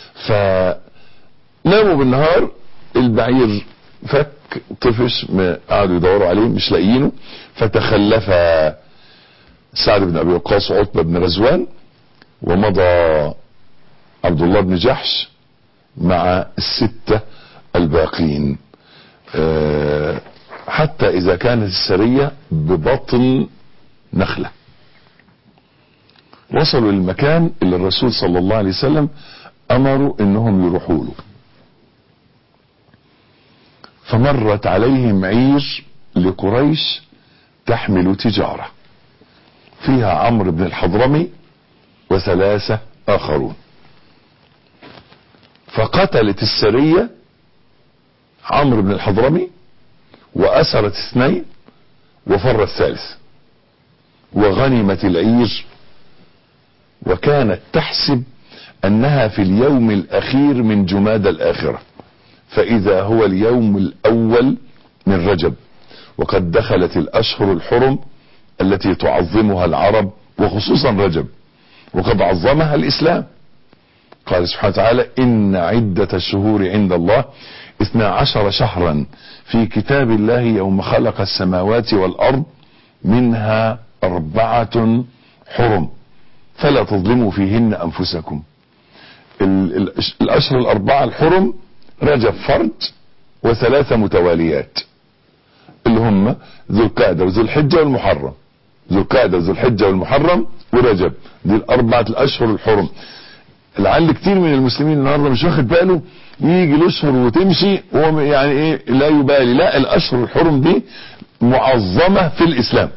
فناموا بالنهار البعير فك طفش قعدوا يدوروا عليه مش لاقيينه فتخلف سعد بن ابي وقاص وعتبه بن غزوان ومضى عبد الله بن جحش مع الستة الباقين أه حتى اذا كانت السرية ببطن نخلة وصلوا للمكان اللي الرسول صلى الله عليه وسلم امروا انهم يروحوا له فمرت عليهم عير لقريش تحمل تجارة فيها عمرو بن الحضرمي وثلاثة آخرون فقتلت السرية عمرو بن الحضرمي وأسرت اثنين وفر الثالث وغنمت العير وكانت تحسب أنها في اليوم الأخير من جماد الآخرة فإذا هو اليوم الأول من رجب وقد دخلت الأشهر الحرم التي تعظمها العرب وخصوصا رجب وقد عظمها الإسلام قال سبحانه وتعالى إن عدة الشهور عند الله اثنا عشر شهرا في كتاب الله يوم خلق السماوات والأرض منها أربعة حرم فلا تظلموا فيهن أنفسكم الأشهر الأربعة الحرم رجب فرج وثلاثة متواليات اللي هم ذو القعدة وذو الحجة والمحرم ذو القعدة وذو الحجة والمحرم ورجب دي الأربعة الأشهر الحرم لعل كتير من المسلمين النهارده مش واخد باله يجي الاشهر وتمشي وهو يعني ايه لا يبالي لا الاشهر الحرم دي معظمه في الاسلام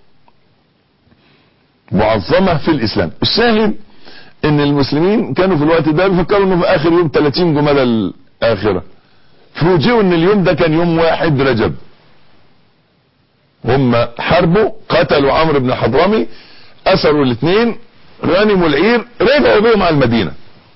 معظمه في الاسلام الشاهد ان المسلمين كانوا في الوقت ده بيفكروا انه في اخر يوم 30 جمادى الاخره فوجئوا ان اليوم ده كان يوم واحد رجب هم حاربوا قتلوا عمرو بن حضرمي اسروا الاثنين غنموا العير رجعوا بهم على المدينة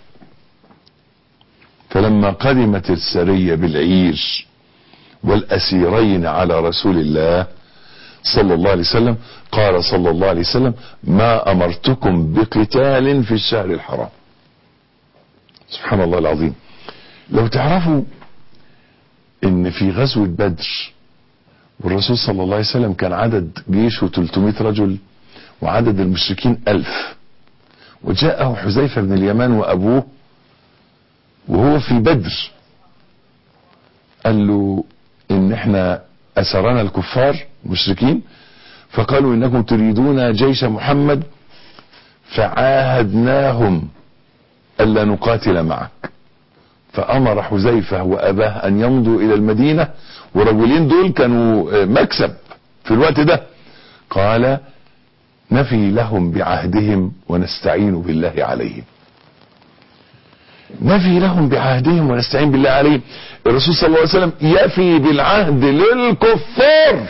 فلما قدمت السرية بالعير والأسيرين على رسول الله صلى الله عليه وسلم قال صلى الله عليه وسلم ما أمرتكم بقتال في الشهر الحرام سبحان الله العظيم لو تعرفوا ان في غزوة بدر والرسول صلى الله عليه وسلم كان عدد جيشه 300 رجل وعدد المشركين ألف وجاءه حذيفة بن اليمان وأبوه وهو في بدر قال له إن إحنا أسرنا الكفار مشركين فقالوا إنكم تريدون جيش محمد فعاهدناهم ألا نقاتل معك فأمر حذيفة وأباه أن يمضوا إلى المدينة والرجلين دول كانوا مكسب في الوقت ده قال نفي لهم بعهدهم ونستعين بالله عليهم نفي لهم بعهدهم ونستعين بالله عليهم الرسول صلى الله عليه وسلم يفي بالعهد للكفار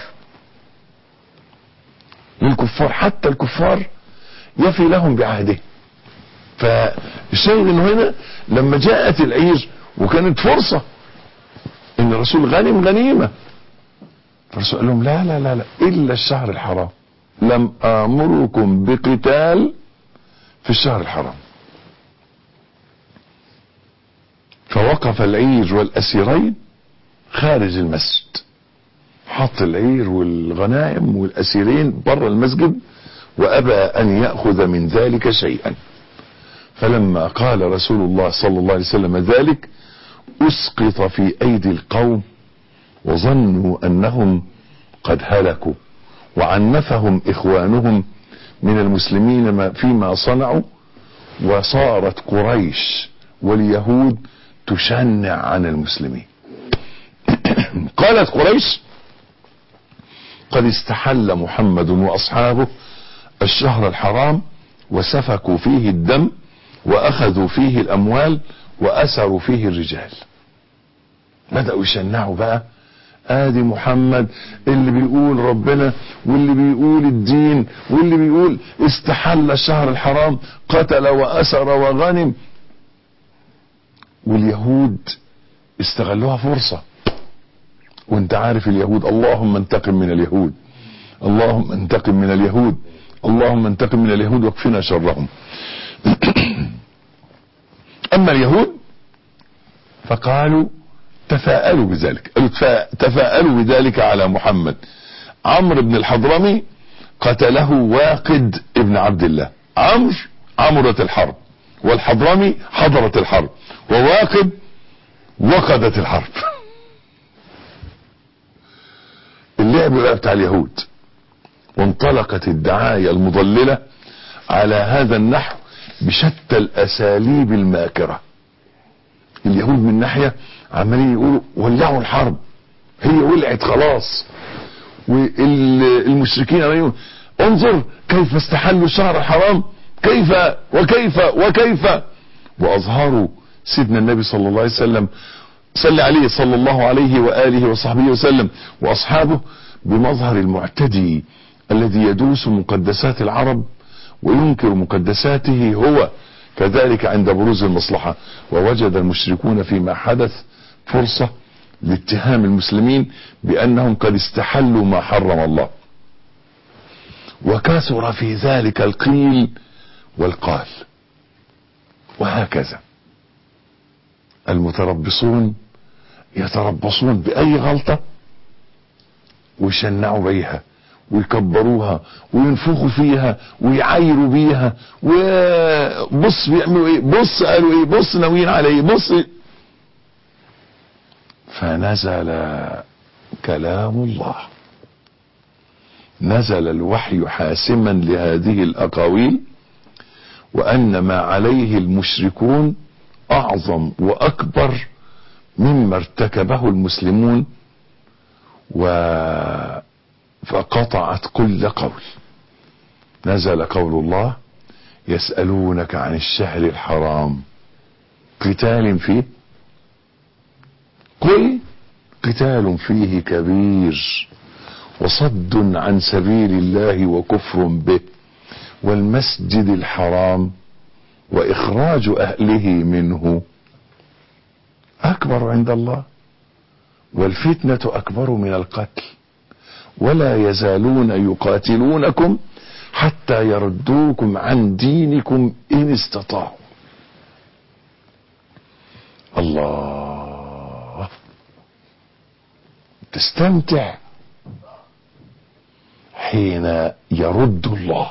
للكفار حتى الكفار يفي لهم بعهدهم فالشاهد انه هنا لما جاءت العير وكانت فرصة ان الرسول غنم غنيمة فالرسول قال لهم لا لا لا لا الا الشهر الحرام لم امركم بقتال في الشهر الحرام فوقف العير والاسيرين خارج المسجد حط العير والغنائم والاسيرين بره المسجد وابى ان ياخذ من ذلك شيئا فلما قال رسول الله صلى الله عليه وسلم ذلك اسقط في ايدي القوم وظنوا انهم قد هلكوا وعنفهم اخوانهم من المسلمين فيما صنعوا وصارت قريش واليهود تشنع عن المسلمين قالت قريش قد استحل محمد واصحابه الشهر الحرام وسفكوا فيه الدم واخذوا فيه الاموال واسروا فيه الرجال بدأوا يشنعوا بقى ادي محمد اللي بيقول ربنا واللي بيقول الدين واللي بيقول استحل الشهر الحرام قتل واسر وغنم واليهود استغلوها فرصة وانت عارف اليهود اللهم انتقم من اليهود اللهم انتقم من اليهود اللهم انتقم من اليهود واكفنا شرهم اما اليهود فقالوا تفاءلوا بذلك قالوا تفاءلوا بذلك على محمد عمرو بن الحضرمي قتله واقد ابن عبد الله عمرو عمرة الحرب والحضرمي حضرت الحرب وواقد وقدت الحرب اللعب بقى بتاع اليهود وانطلقت الدعاية المضللة على هذا النحو بشتى الاساليب الماكرة اليهود من ناحية عمالين يقولوا ولعوا الحرب هي ولعت خلاص والمشركين عمالين انظر كيف استحلوا الشهر الحرام كيف وكيف وكيف واظهروا سيدنا النبي صلى الله عليه وسلم صلى عليه صلى الله عليه وآله وصحبه وسلم وأصحابه بمظهر المعتدي الذي يدوس مقدسات العرب وينكر مقدساته هو كذلك عند بروز المصلحة ووجد المشركون فيما حدث فرصة لاتهام المسلمين بأنهم قد استحلوا ما حرم الله وكثر في ذلك القيل والقال وهكذا المتربصون يتربصون بأي غلطة ويشنعوا بيها ويكبروها وينفخوا فيها ويعايروا بيها وبص بيعملوا ايه بص قالوا ايه بص ناويين على ايه بص فنزل كلام الله نزل الوحي حاسما لهذه الاقاويل وان ما عليه المشركون اعظم واكبر مما ارتكبه المسلمون و فقطعت كل قول نزل قول الله يسألونك عن الشهر الحرام قتال فيه قل قتال فيه كبير وصد عن سبيل الله وكفر به والمسجد الحرام واخراج اهله منه اكبر عند الله والفتنة اكبر من القتل ولا يزالون يقاتلونكم حتى يردوكم عن دينكم ان استطاعوا الله تستمتع حين يرد الله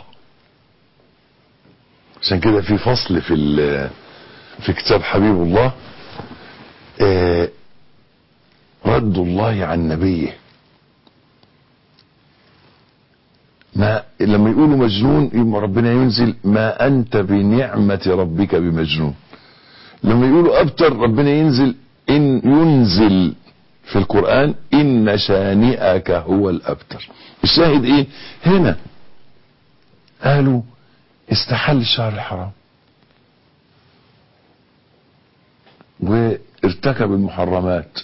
عشان كده في فصل في في كتاب حبيب الله آه رد الله عن نبيه ما لما يقولوا مجنون يبقى ربنا ينزل ما انت بنعمة ربك بمجنون لما يقولوا ابتر ربنا ينزل ان ينزل في القرآن ان شانئك هو الابتر الشاهد ايه هنا قالوا استحل الشهر الحرام ارتكب المحرمات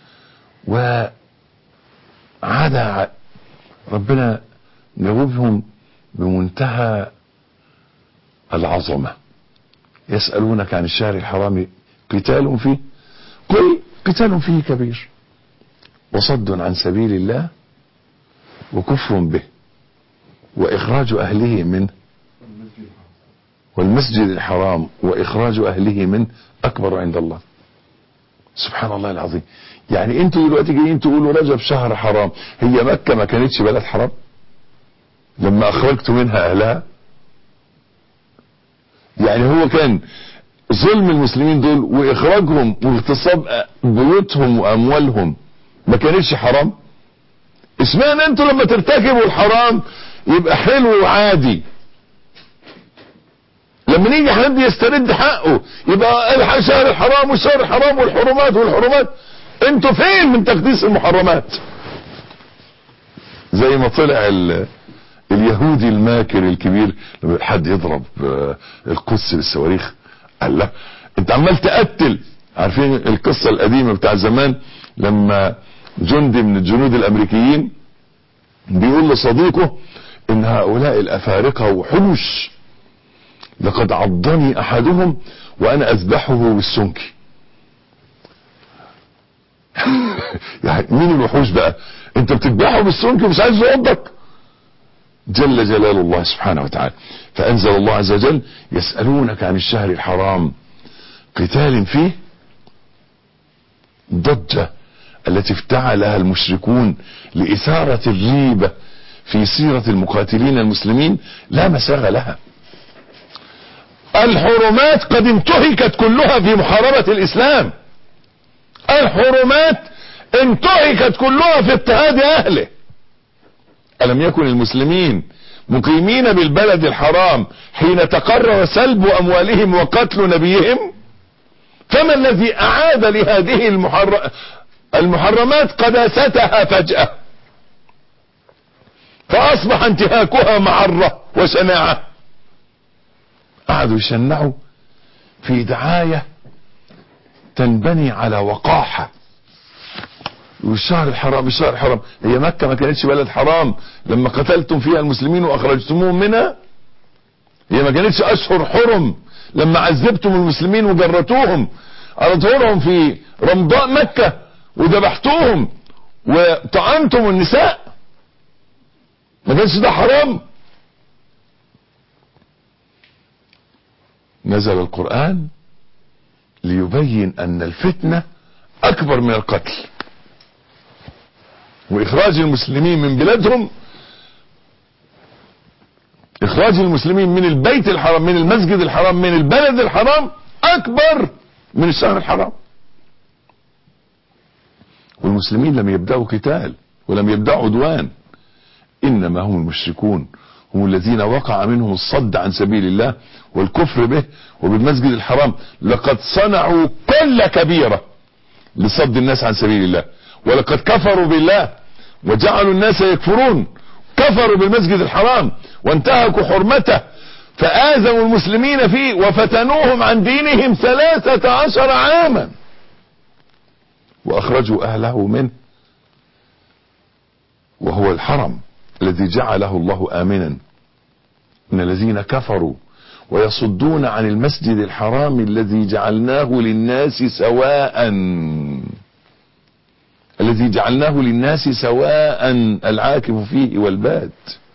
وعدا ربنا جاوبهم بمنتهى العظمة يسألونك عن الشهر الحرام قتال فيه قل قتال فيه كبير وصد عن سبيل الله وكفر به وإخراج أهله منه والمسجد الحرام وإخراج أهله منه أكبر عند الله سبحان الله العظيم يعني انتوا دلوقتي جايين تقولوا رجب شهر حرام هي مكة ما كانتش بلد حرام لما أخرجت منها أهلها يعني هو كان ظلم المسلمين دول وإخراجهم واغتصاب بيوتهم وأموالهم ما كانتش حرام اسمعنا انتوا لما ترتكبوا الحرام يبقى حلو وعادي لما نيجي حد يسترد حقه يبقى الشهر الحرام والشهر الحرام والحرمات والحرمات انتوا فين من تقديس المحرمات زي ما طلع ال اليهودي الماكر الكبير لما حد يضرب القدس بالصواريخ قال لا انت عمال تقتل عارفين القصة القديمة بتاع زمان لما جندي من الجنود الامريكيين بيقول لصديقه ان هؤلاء الافارقة وحوش لقد عضني احدهم وانا اذبحه بالسنك يعني مين الوحوش بقى انت بتذبحه بالسنك ومش عايز يعضك جل جلال الله سبحانه وتعالى فانزل الله عز وجل يسألونك عن الشهر الحرام قتال فيه ضجة التي افتعلها المشركون لإثارة الريبة في سيرة المقاتلين المسلمين لا مساغ لها الحرمات قد انتهكت كلها في محاربة الإسلام الحرمات انتهكت كلها في اضطهاد أهله ألم يكن المسلمين مقيمين بالبلد الحرام حين تقرر سلب أموالهم وقتل نبيهم فما الذي أعاد لهذه المحر... المحرمات قداستها فجأة فأصبح انتهاكها معرة وشناعة قعدوا يشنعوا في دعاية تنبني على وقاحة والشهر الحرام الشهر الحرام هي مكة ما كانتش بلد حرام لما قتلتم فيها المسلمين واخرجتموهم منها هي ما كانتش اشهر حرم لما عذبتم المسلمين وجرتوهم على ظهورهم في رمضاء مكة وذبحتوهم وطعنتم النساء ما كانش ده حرام نزل القرآن ليبين ان الفتنة اكبر من القتل واخراج المسلمين من بلادهم اخراج المسلمين من البيت الحرام من المسجد الحرام من البلد الحرام اكبر من الشهر الحرام والمسلمين لم يبدأوا قتال ولم يبدأوا عدوان انما هم المشركون هم الذين وقع منهم الصد عن سبيل الله والكفر به وبالمسجد الحرام لقد صنعوا كل كبيرة لصد الناس عن سبيل الله ولقد كفروا بالله وجعلوا الناس يكفرون كفروا بالمسجد الحرام وانتهكوا حرمته فآذوا المسلمين فيه وفتنوهم عن دينهم ثلاثة عشر عاما وأخرجوا أهله منه وهو الحرم الذي جعله الله آمنا إن الذين كفروا ويصدون عن المسجد الحرام الذي جعلناه للناس سواء الذي جعلناه للناس سواء العاكف فيه والباد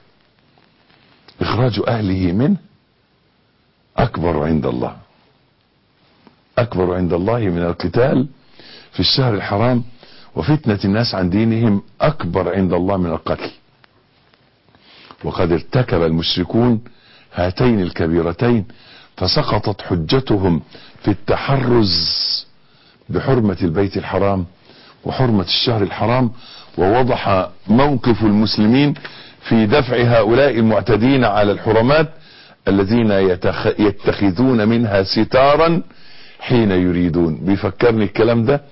إخراج أهله منه أكبر عند الله أكبر عند الله من القتال في الشهر الحرام وفتنة الناس عن دينهم أكبر عند الله من القتل وقد ارتكب المشركون هاتين الكبيرتين فسقطت حجتهم في التحرز بحرمة البيت الحرام وحرمة الشهر الحرام ووضح موقف المسلمين في دفع هؤلاء المعتدين على الحرمات الذين يتخ... يتخذون منها ستارا حين يريدون بيفكرني الكلام ده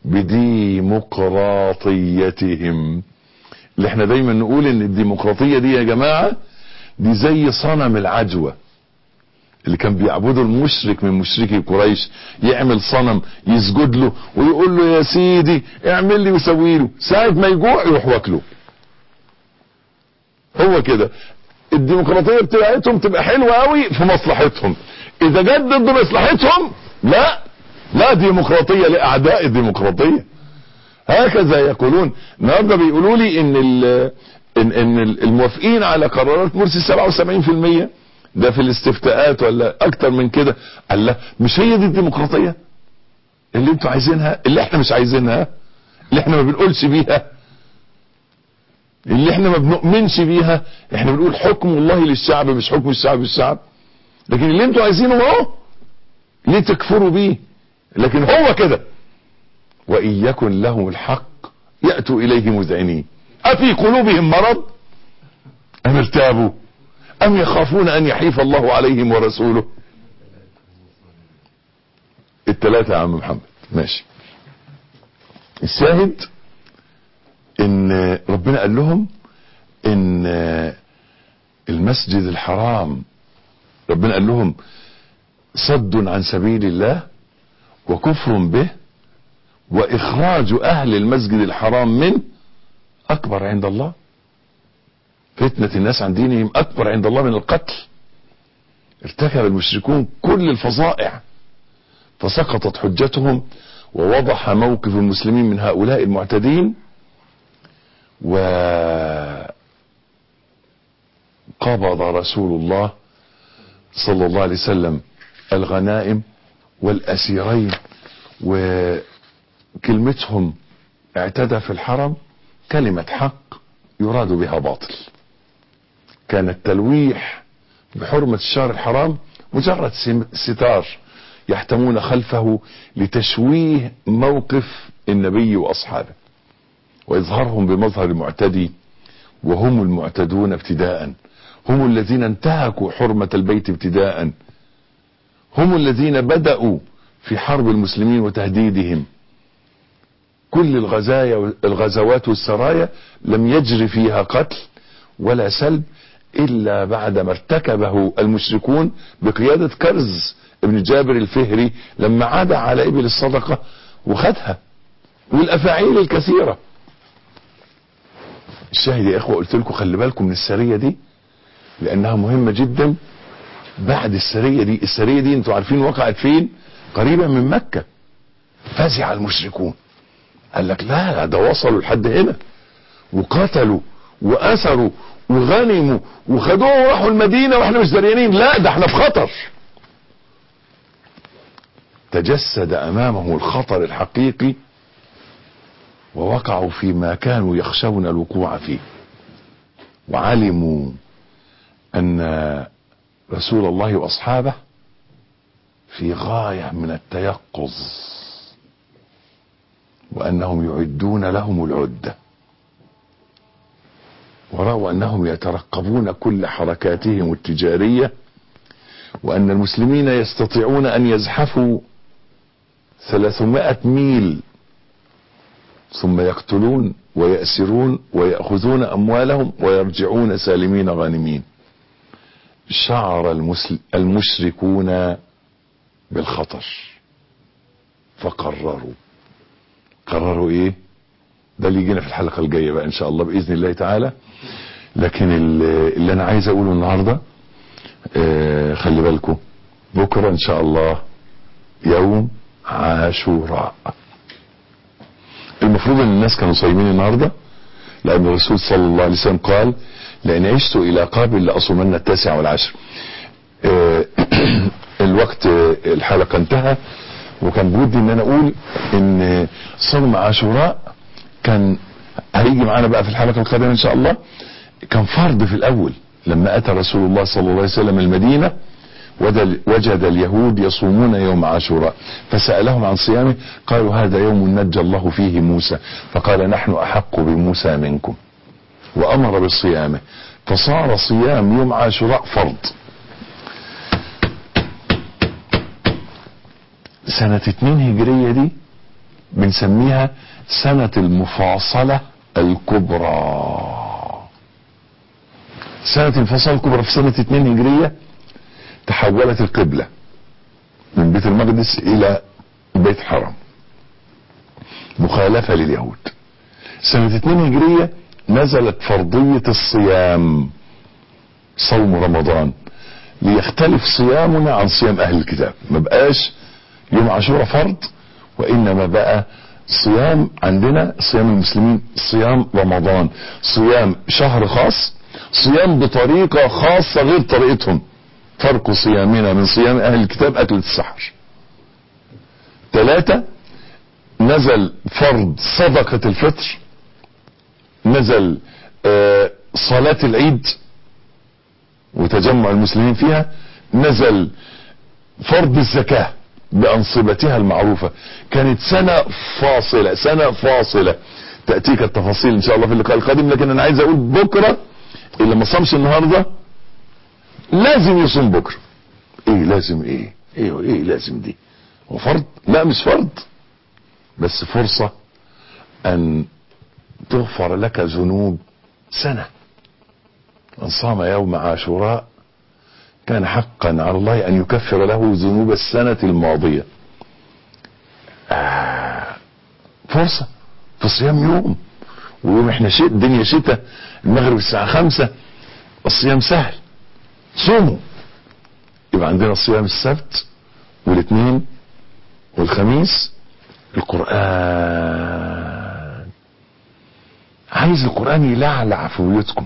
بديمقراطيتهم اللي احنا دايما نقول ان الديمقراطية دي يا جماعة دي زي صنم العجوة اللي كان بيعبده المشرك من مشركي قريش يعمل صنم يسجد له ويقول له يا سيدي اعمل لي وسوي له ساعة ما يجوع يروح واكله هو كده الديمقراطية بتاعتهم تبقى حلوة قوي في مصلحتهم اذا جت ضد مصلحتهم لا لا ديمقراطية لاعداء الديمقراطية هكذا يقولون النهارده بيقولوا لي ان ال ان ان الموافقين على قرارات مرسي 77% ده في الاستفتاءات ولا اكتر من كده قال لا مش هي دي الديمقراطية اللي انتوا عايزينها اللي احنا مش عايزينها اللي احنا ما بنقولش بيها اللي احنا ما بنؤمنش بيها احنا بنقول حكم الله للشعب مش حكم الشعب للشعب لكن اللي انتوا عايزينه اهو ليه تكفروا بيه لكن هو كده وان يكن لهم الحق ياتوا اليه مذعنين افي قلوبهم مرض ام ارتابوا ام يخافون ان يحيف الله عليهم ورسوله التلاتة يا عم محمد ماشي الشاهد ان ربنا قال لهم ان المسجد الحرام ربنا قال لهم صد عن سبيل الله وكفر به واخراج اهل المسجد الحرام منه اكبر عند الله فتنة الناس عن دينهم اكبر عند الله من القتل ارتكب المشركون كل الفظائع فسقطت حجتهم ووضح موقف المسلمين من هؤلاء المعتدين وقبض رسول الله صلى الله عليه وسلم الغنائم والأسيرين وكلمتهم اعتدى في الحرم كلمة حق يراد بها باطل كان التلويح بحرمة الشهر الحرام مجرد ستار يحتمون خلفه لتشويه موقف النبي وأصحابه وإظهارهم بمظهر المعتدي وهم المعتدون ابتداء هم الذين انتهكوا حرمة البيت ابتداء هم الذين بدأوا في حرب المسلمين وتهديدهم كل الغزايا الغزوات والسرايا لم يجري فيها قتل ولا سلب إلا بعدما ارتكبه المشركون بقيادة كرز ابن جابر الفهري لما عاد على إبل الصدقة وخدها والأفاعيل الكثيرة الشاهد يا إخوة قلت لكم خلي بالكم من السرية دي لأنها مهمة جدا بعد السرية دي السرية دي انتوا عارفين وقعت فين قريبا من مكة فزع المشركون قال لك لا لا ده وصلوا لحد هنا وقتلوا وأسروا وغنموا وخدوه وراحوا المدينة واحنا مش دريانين لا ده احنا في خطر تجسد امامه الخطر الحقيقي ووقعوا فيما كانوا يخشون الوقوع فيه وعلموا ان رسول الله واصحابه في غاية من التيقظ وانهم يعدون لهم العدة ورأوا انهم يترقبون كل حركاتهم التجارية وان المسلمين يستطيعون ان يزحفوا ثلاثمائة ميل ثم يقتلون ويأسرون ويأخذون أموالهم ويرجعون سالمين غانمين شعر المسل المشركون بالخطر فقرروا قرروا ايه ده اللي يجينا في الحلقة الجاية بقى ان شاء الله بإذن الله تعالى لكن اللي انا عايز اقوله النهاردة آه خلي بالكم بكرة ان شاء الله يوم عاشوراء المفروض ان الناس كانوا صايمين النهارده لان الرسول صلى الله عليه وسلم قال لان عشت الى قابل لاصومن التاسع والعشر آه الوقت الحلقه انتهى وكان بودي ان انا اقول ان صوم عاشوراء كان هيجي معانا بقى في الحلقه القادمه ان شاء الله كان فرض في الاول لما اتى رسول الله صلى الله عليه وسلم المدينه وجد اليهود يصومون يوم عاشوراء فسألهم عن صيامه قالوا هذا يوم نجى الله فيه موسى فقال نحن أحق بموسى منكم وأمر بصيامه فصار صيام يوم عاشوراء فرض سنة اتنين هجرية دي بنسميها سنة المفاصلة الكبرى سنة الفصل الكبرى في سنة اتنين هجرية تحولت القبلة من بيت المقدس الى بيت حرام مخالفة لليهود سنة 2 هجرية نزلت فرضية الصيام صوم رمضان ليختلف صيامنا عن صيام اهل الكتاب ما بقاش يوم عاشوراء فرض وانما بقى صيام عندنا صيام المسلمين صيام رمضان صيام شهر خاص صيام بطريقة خاصة غير طريقتهم فرق صيامنا من صيام اهل الكتاب اكلة السحر ثلاثة نزل فرض صدقة الفطر نزل آه صلاة العيد وتجمع المسلمين فيها نزل فرض الزكاة بأنصبتها المعروفة كانت سنة فاصلة سنة فاصلة تأتيك التفاصيل إن شاء الله في اللقاء القادم لكن أنا عايز أقول بكرة اللي ما صامش النهاردة لازم يصوم بكرة إيه لازم إيه إيه إيه لازم دي هو فرض لا مش فرض بس فرصة أن تغفر لك ذنوب سنة من صام يوم عاشوراء كان حقا على الله ان يكفر له ذنوب السنة الماضية آه فرصة في صيام يوم ويوم احنا شيء الدنيا شتاء المغرب الساعة خمسة الصيام سهل صوموا يبقى عندنا صيام السبت والاثنين والخميس القرآن عايز القرآن يلعلع في بيوتكم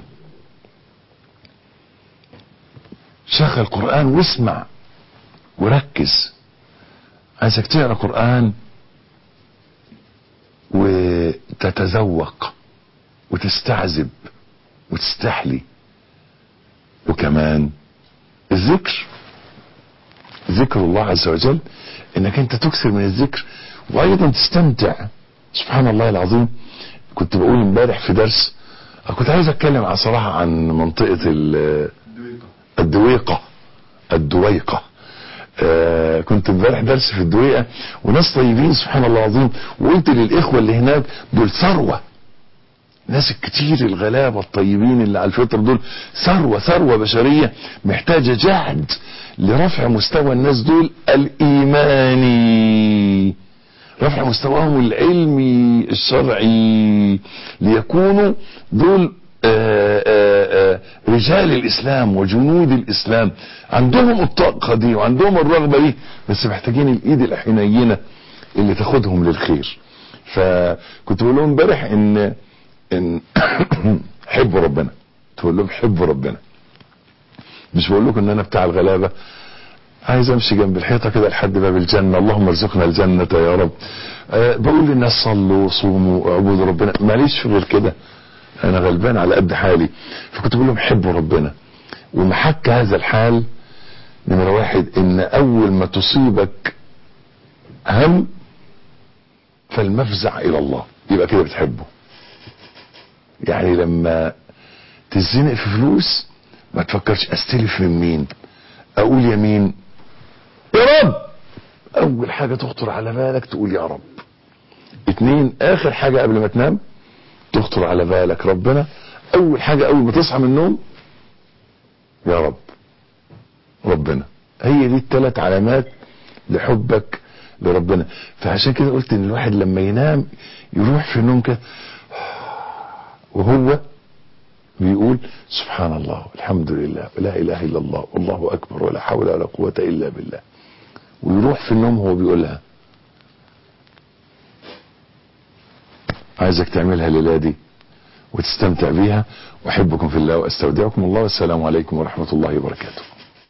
شغل قرآن واسمع وركز عايزك تقرا قرآن وتتذوق وتستعذب وتستحلي وكمان الذكر ذكر الله عز وجل انك انت تكثر من الذكر وايضا تستمتع سبحان الله العظيم كنت بقول امبارح في درس كنت عايز اتكلم على صراحة عن منطقة الدويقة الدويقة آه كنت امبارح درس في الدويقة وناس طيبين سبحان الله العظيم وقلت للاخوة اللي هناك دول ثروة ناس الكتير الغلابة الطيبين اللي على الفطر دول ثروة ثروة بشرية محتاجة جهد لرفع مستوى الناس دول الايماني رفع مستواهم العلمي الشرعي ليكونوا دول آآ آآ رجال الاسلام وجنود الاسلام عندهم الطاقة دي وعندهم الرغبة دي بس محتاجين الايد الحنينة اللي تاخدهم للخير فكنت بقول لهم امبارح ان ان حبوا ربنا تقول لهم حبوا ربنا مش بقول لكم ان انا بتاع الغلابة عايز امشي جنب الحيطة كده لحد باب الجنة اللهم ارزقنا الجنة يا رب أه بقول للناس صلوا وصوموا واعبدوا ربنا ماليش في غير كده انا غلبان على قد حالي فكنت بقول لهم حبوا ربنا ومحك هذا الحال نمرة واحد ان اول ما تصيبك هم فالمفزع الى الله يبقى كده بتحبه يعني لما تزنق في فلوس ما تفكرش استلف من مين اقول يمين يا رب اول حاجة تخطر على بالك تقول يا رب اتنين اخر حاجة قبل ما تنام تخطر على بالك ربنا اول حاجة اول ما تصحى من النوم يا رب ربنا هي دي الثلاث علامات لحبك لربنا فعشان كده قلت ان الواحد لما ينام يروح في النوم كده وهو بيقول سبحان الله الحمد لله لا اله الا الله والله اكبر ولا حول ولا قوة الا بالله ويروح في النوم هو بيقولها عايزك تعملها الليله دي وتستمتع بيها واحبكم في الله واستودعكم الله والسلام عليكم ورحمة الله وبركاته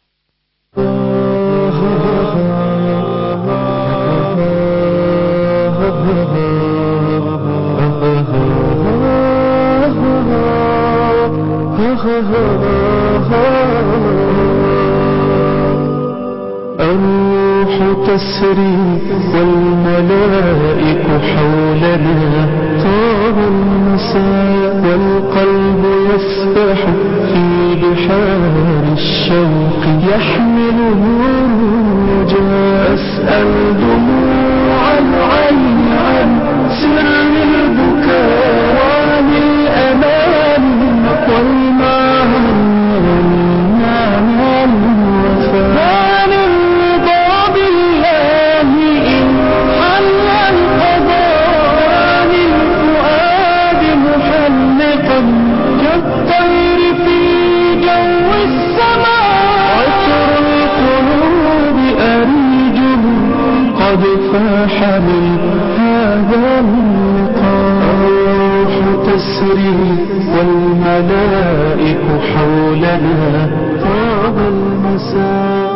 الروح تسري والملائك حولنا طاب المساء والقلب يسبح في بحار الشوق يحمله الرجاء أسأل دموع العين عن سر البكاء وعن الأمان والمعنى والنعم والوفاء فاح من هذا اللقاء الروح تسري والملائك حولنا طاب المساء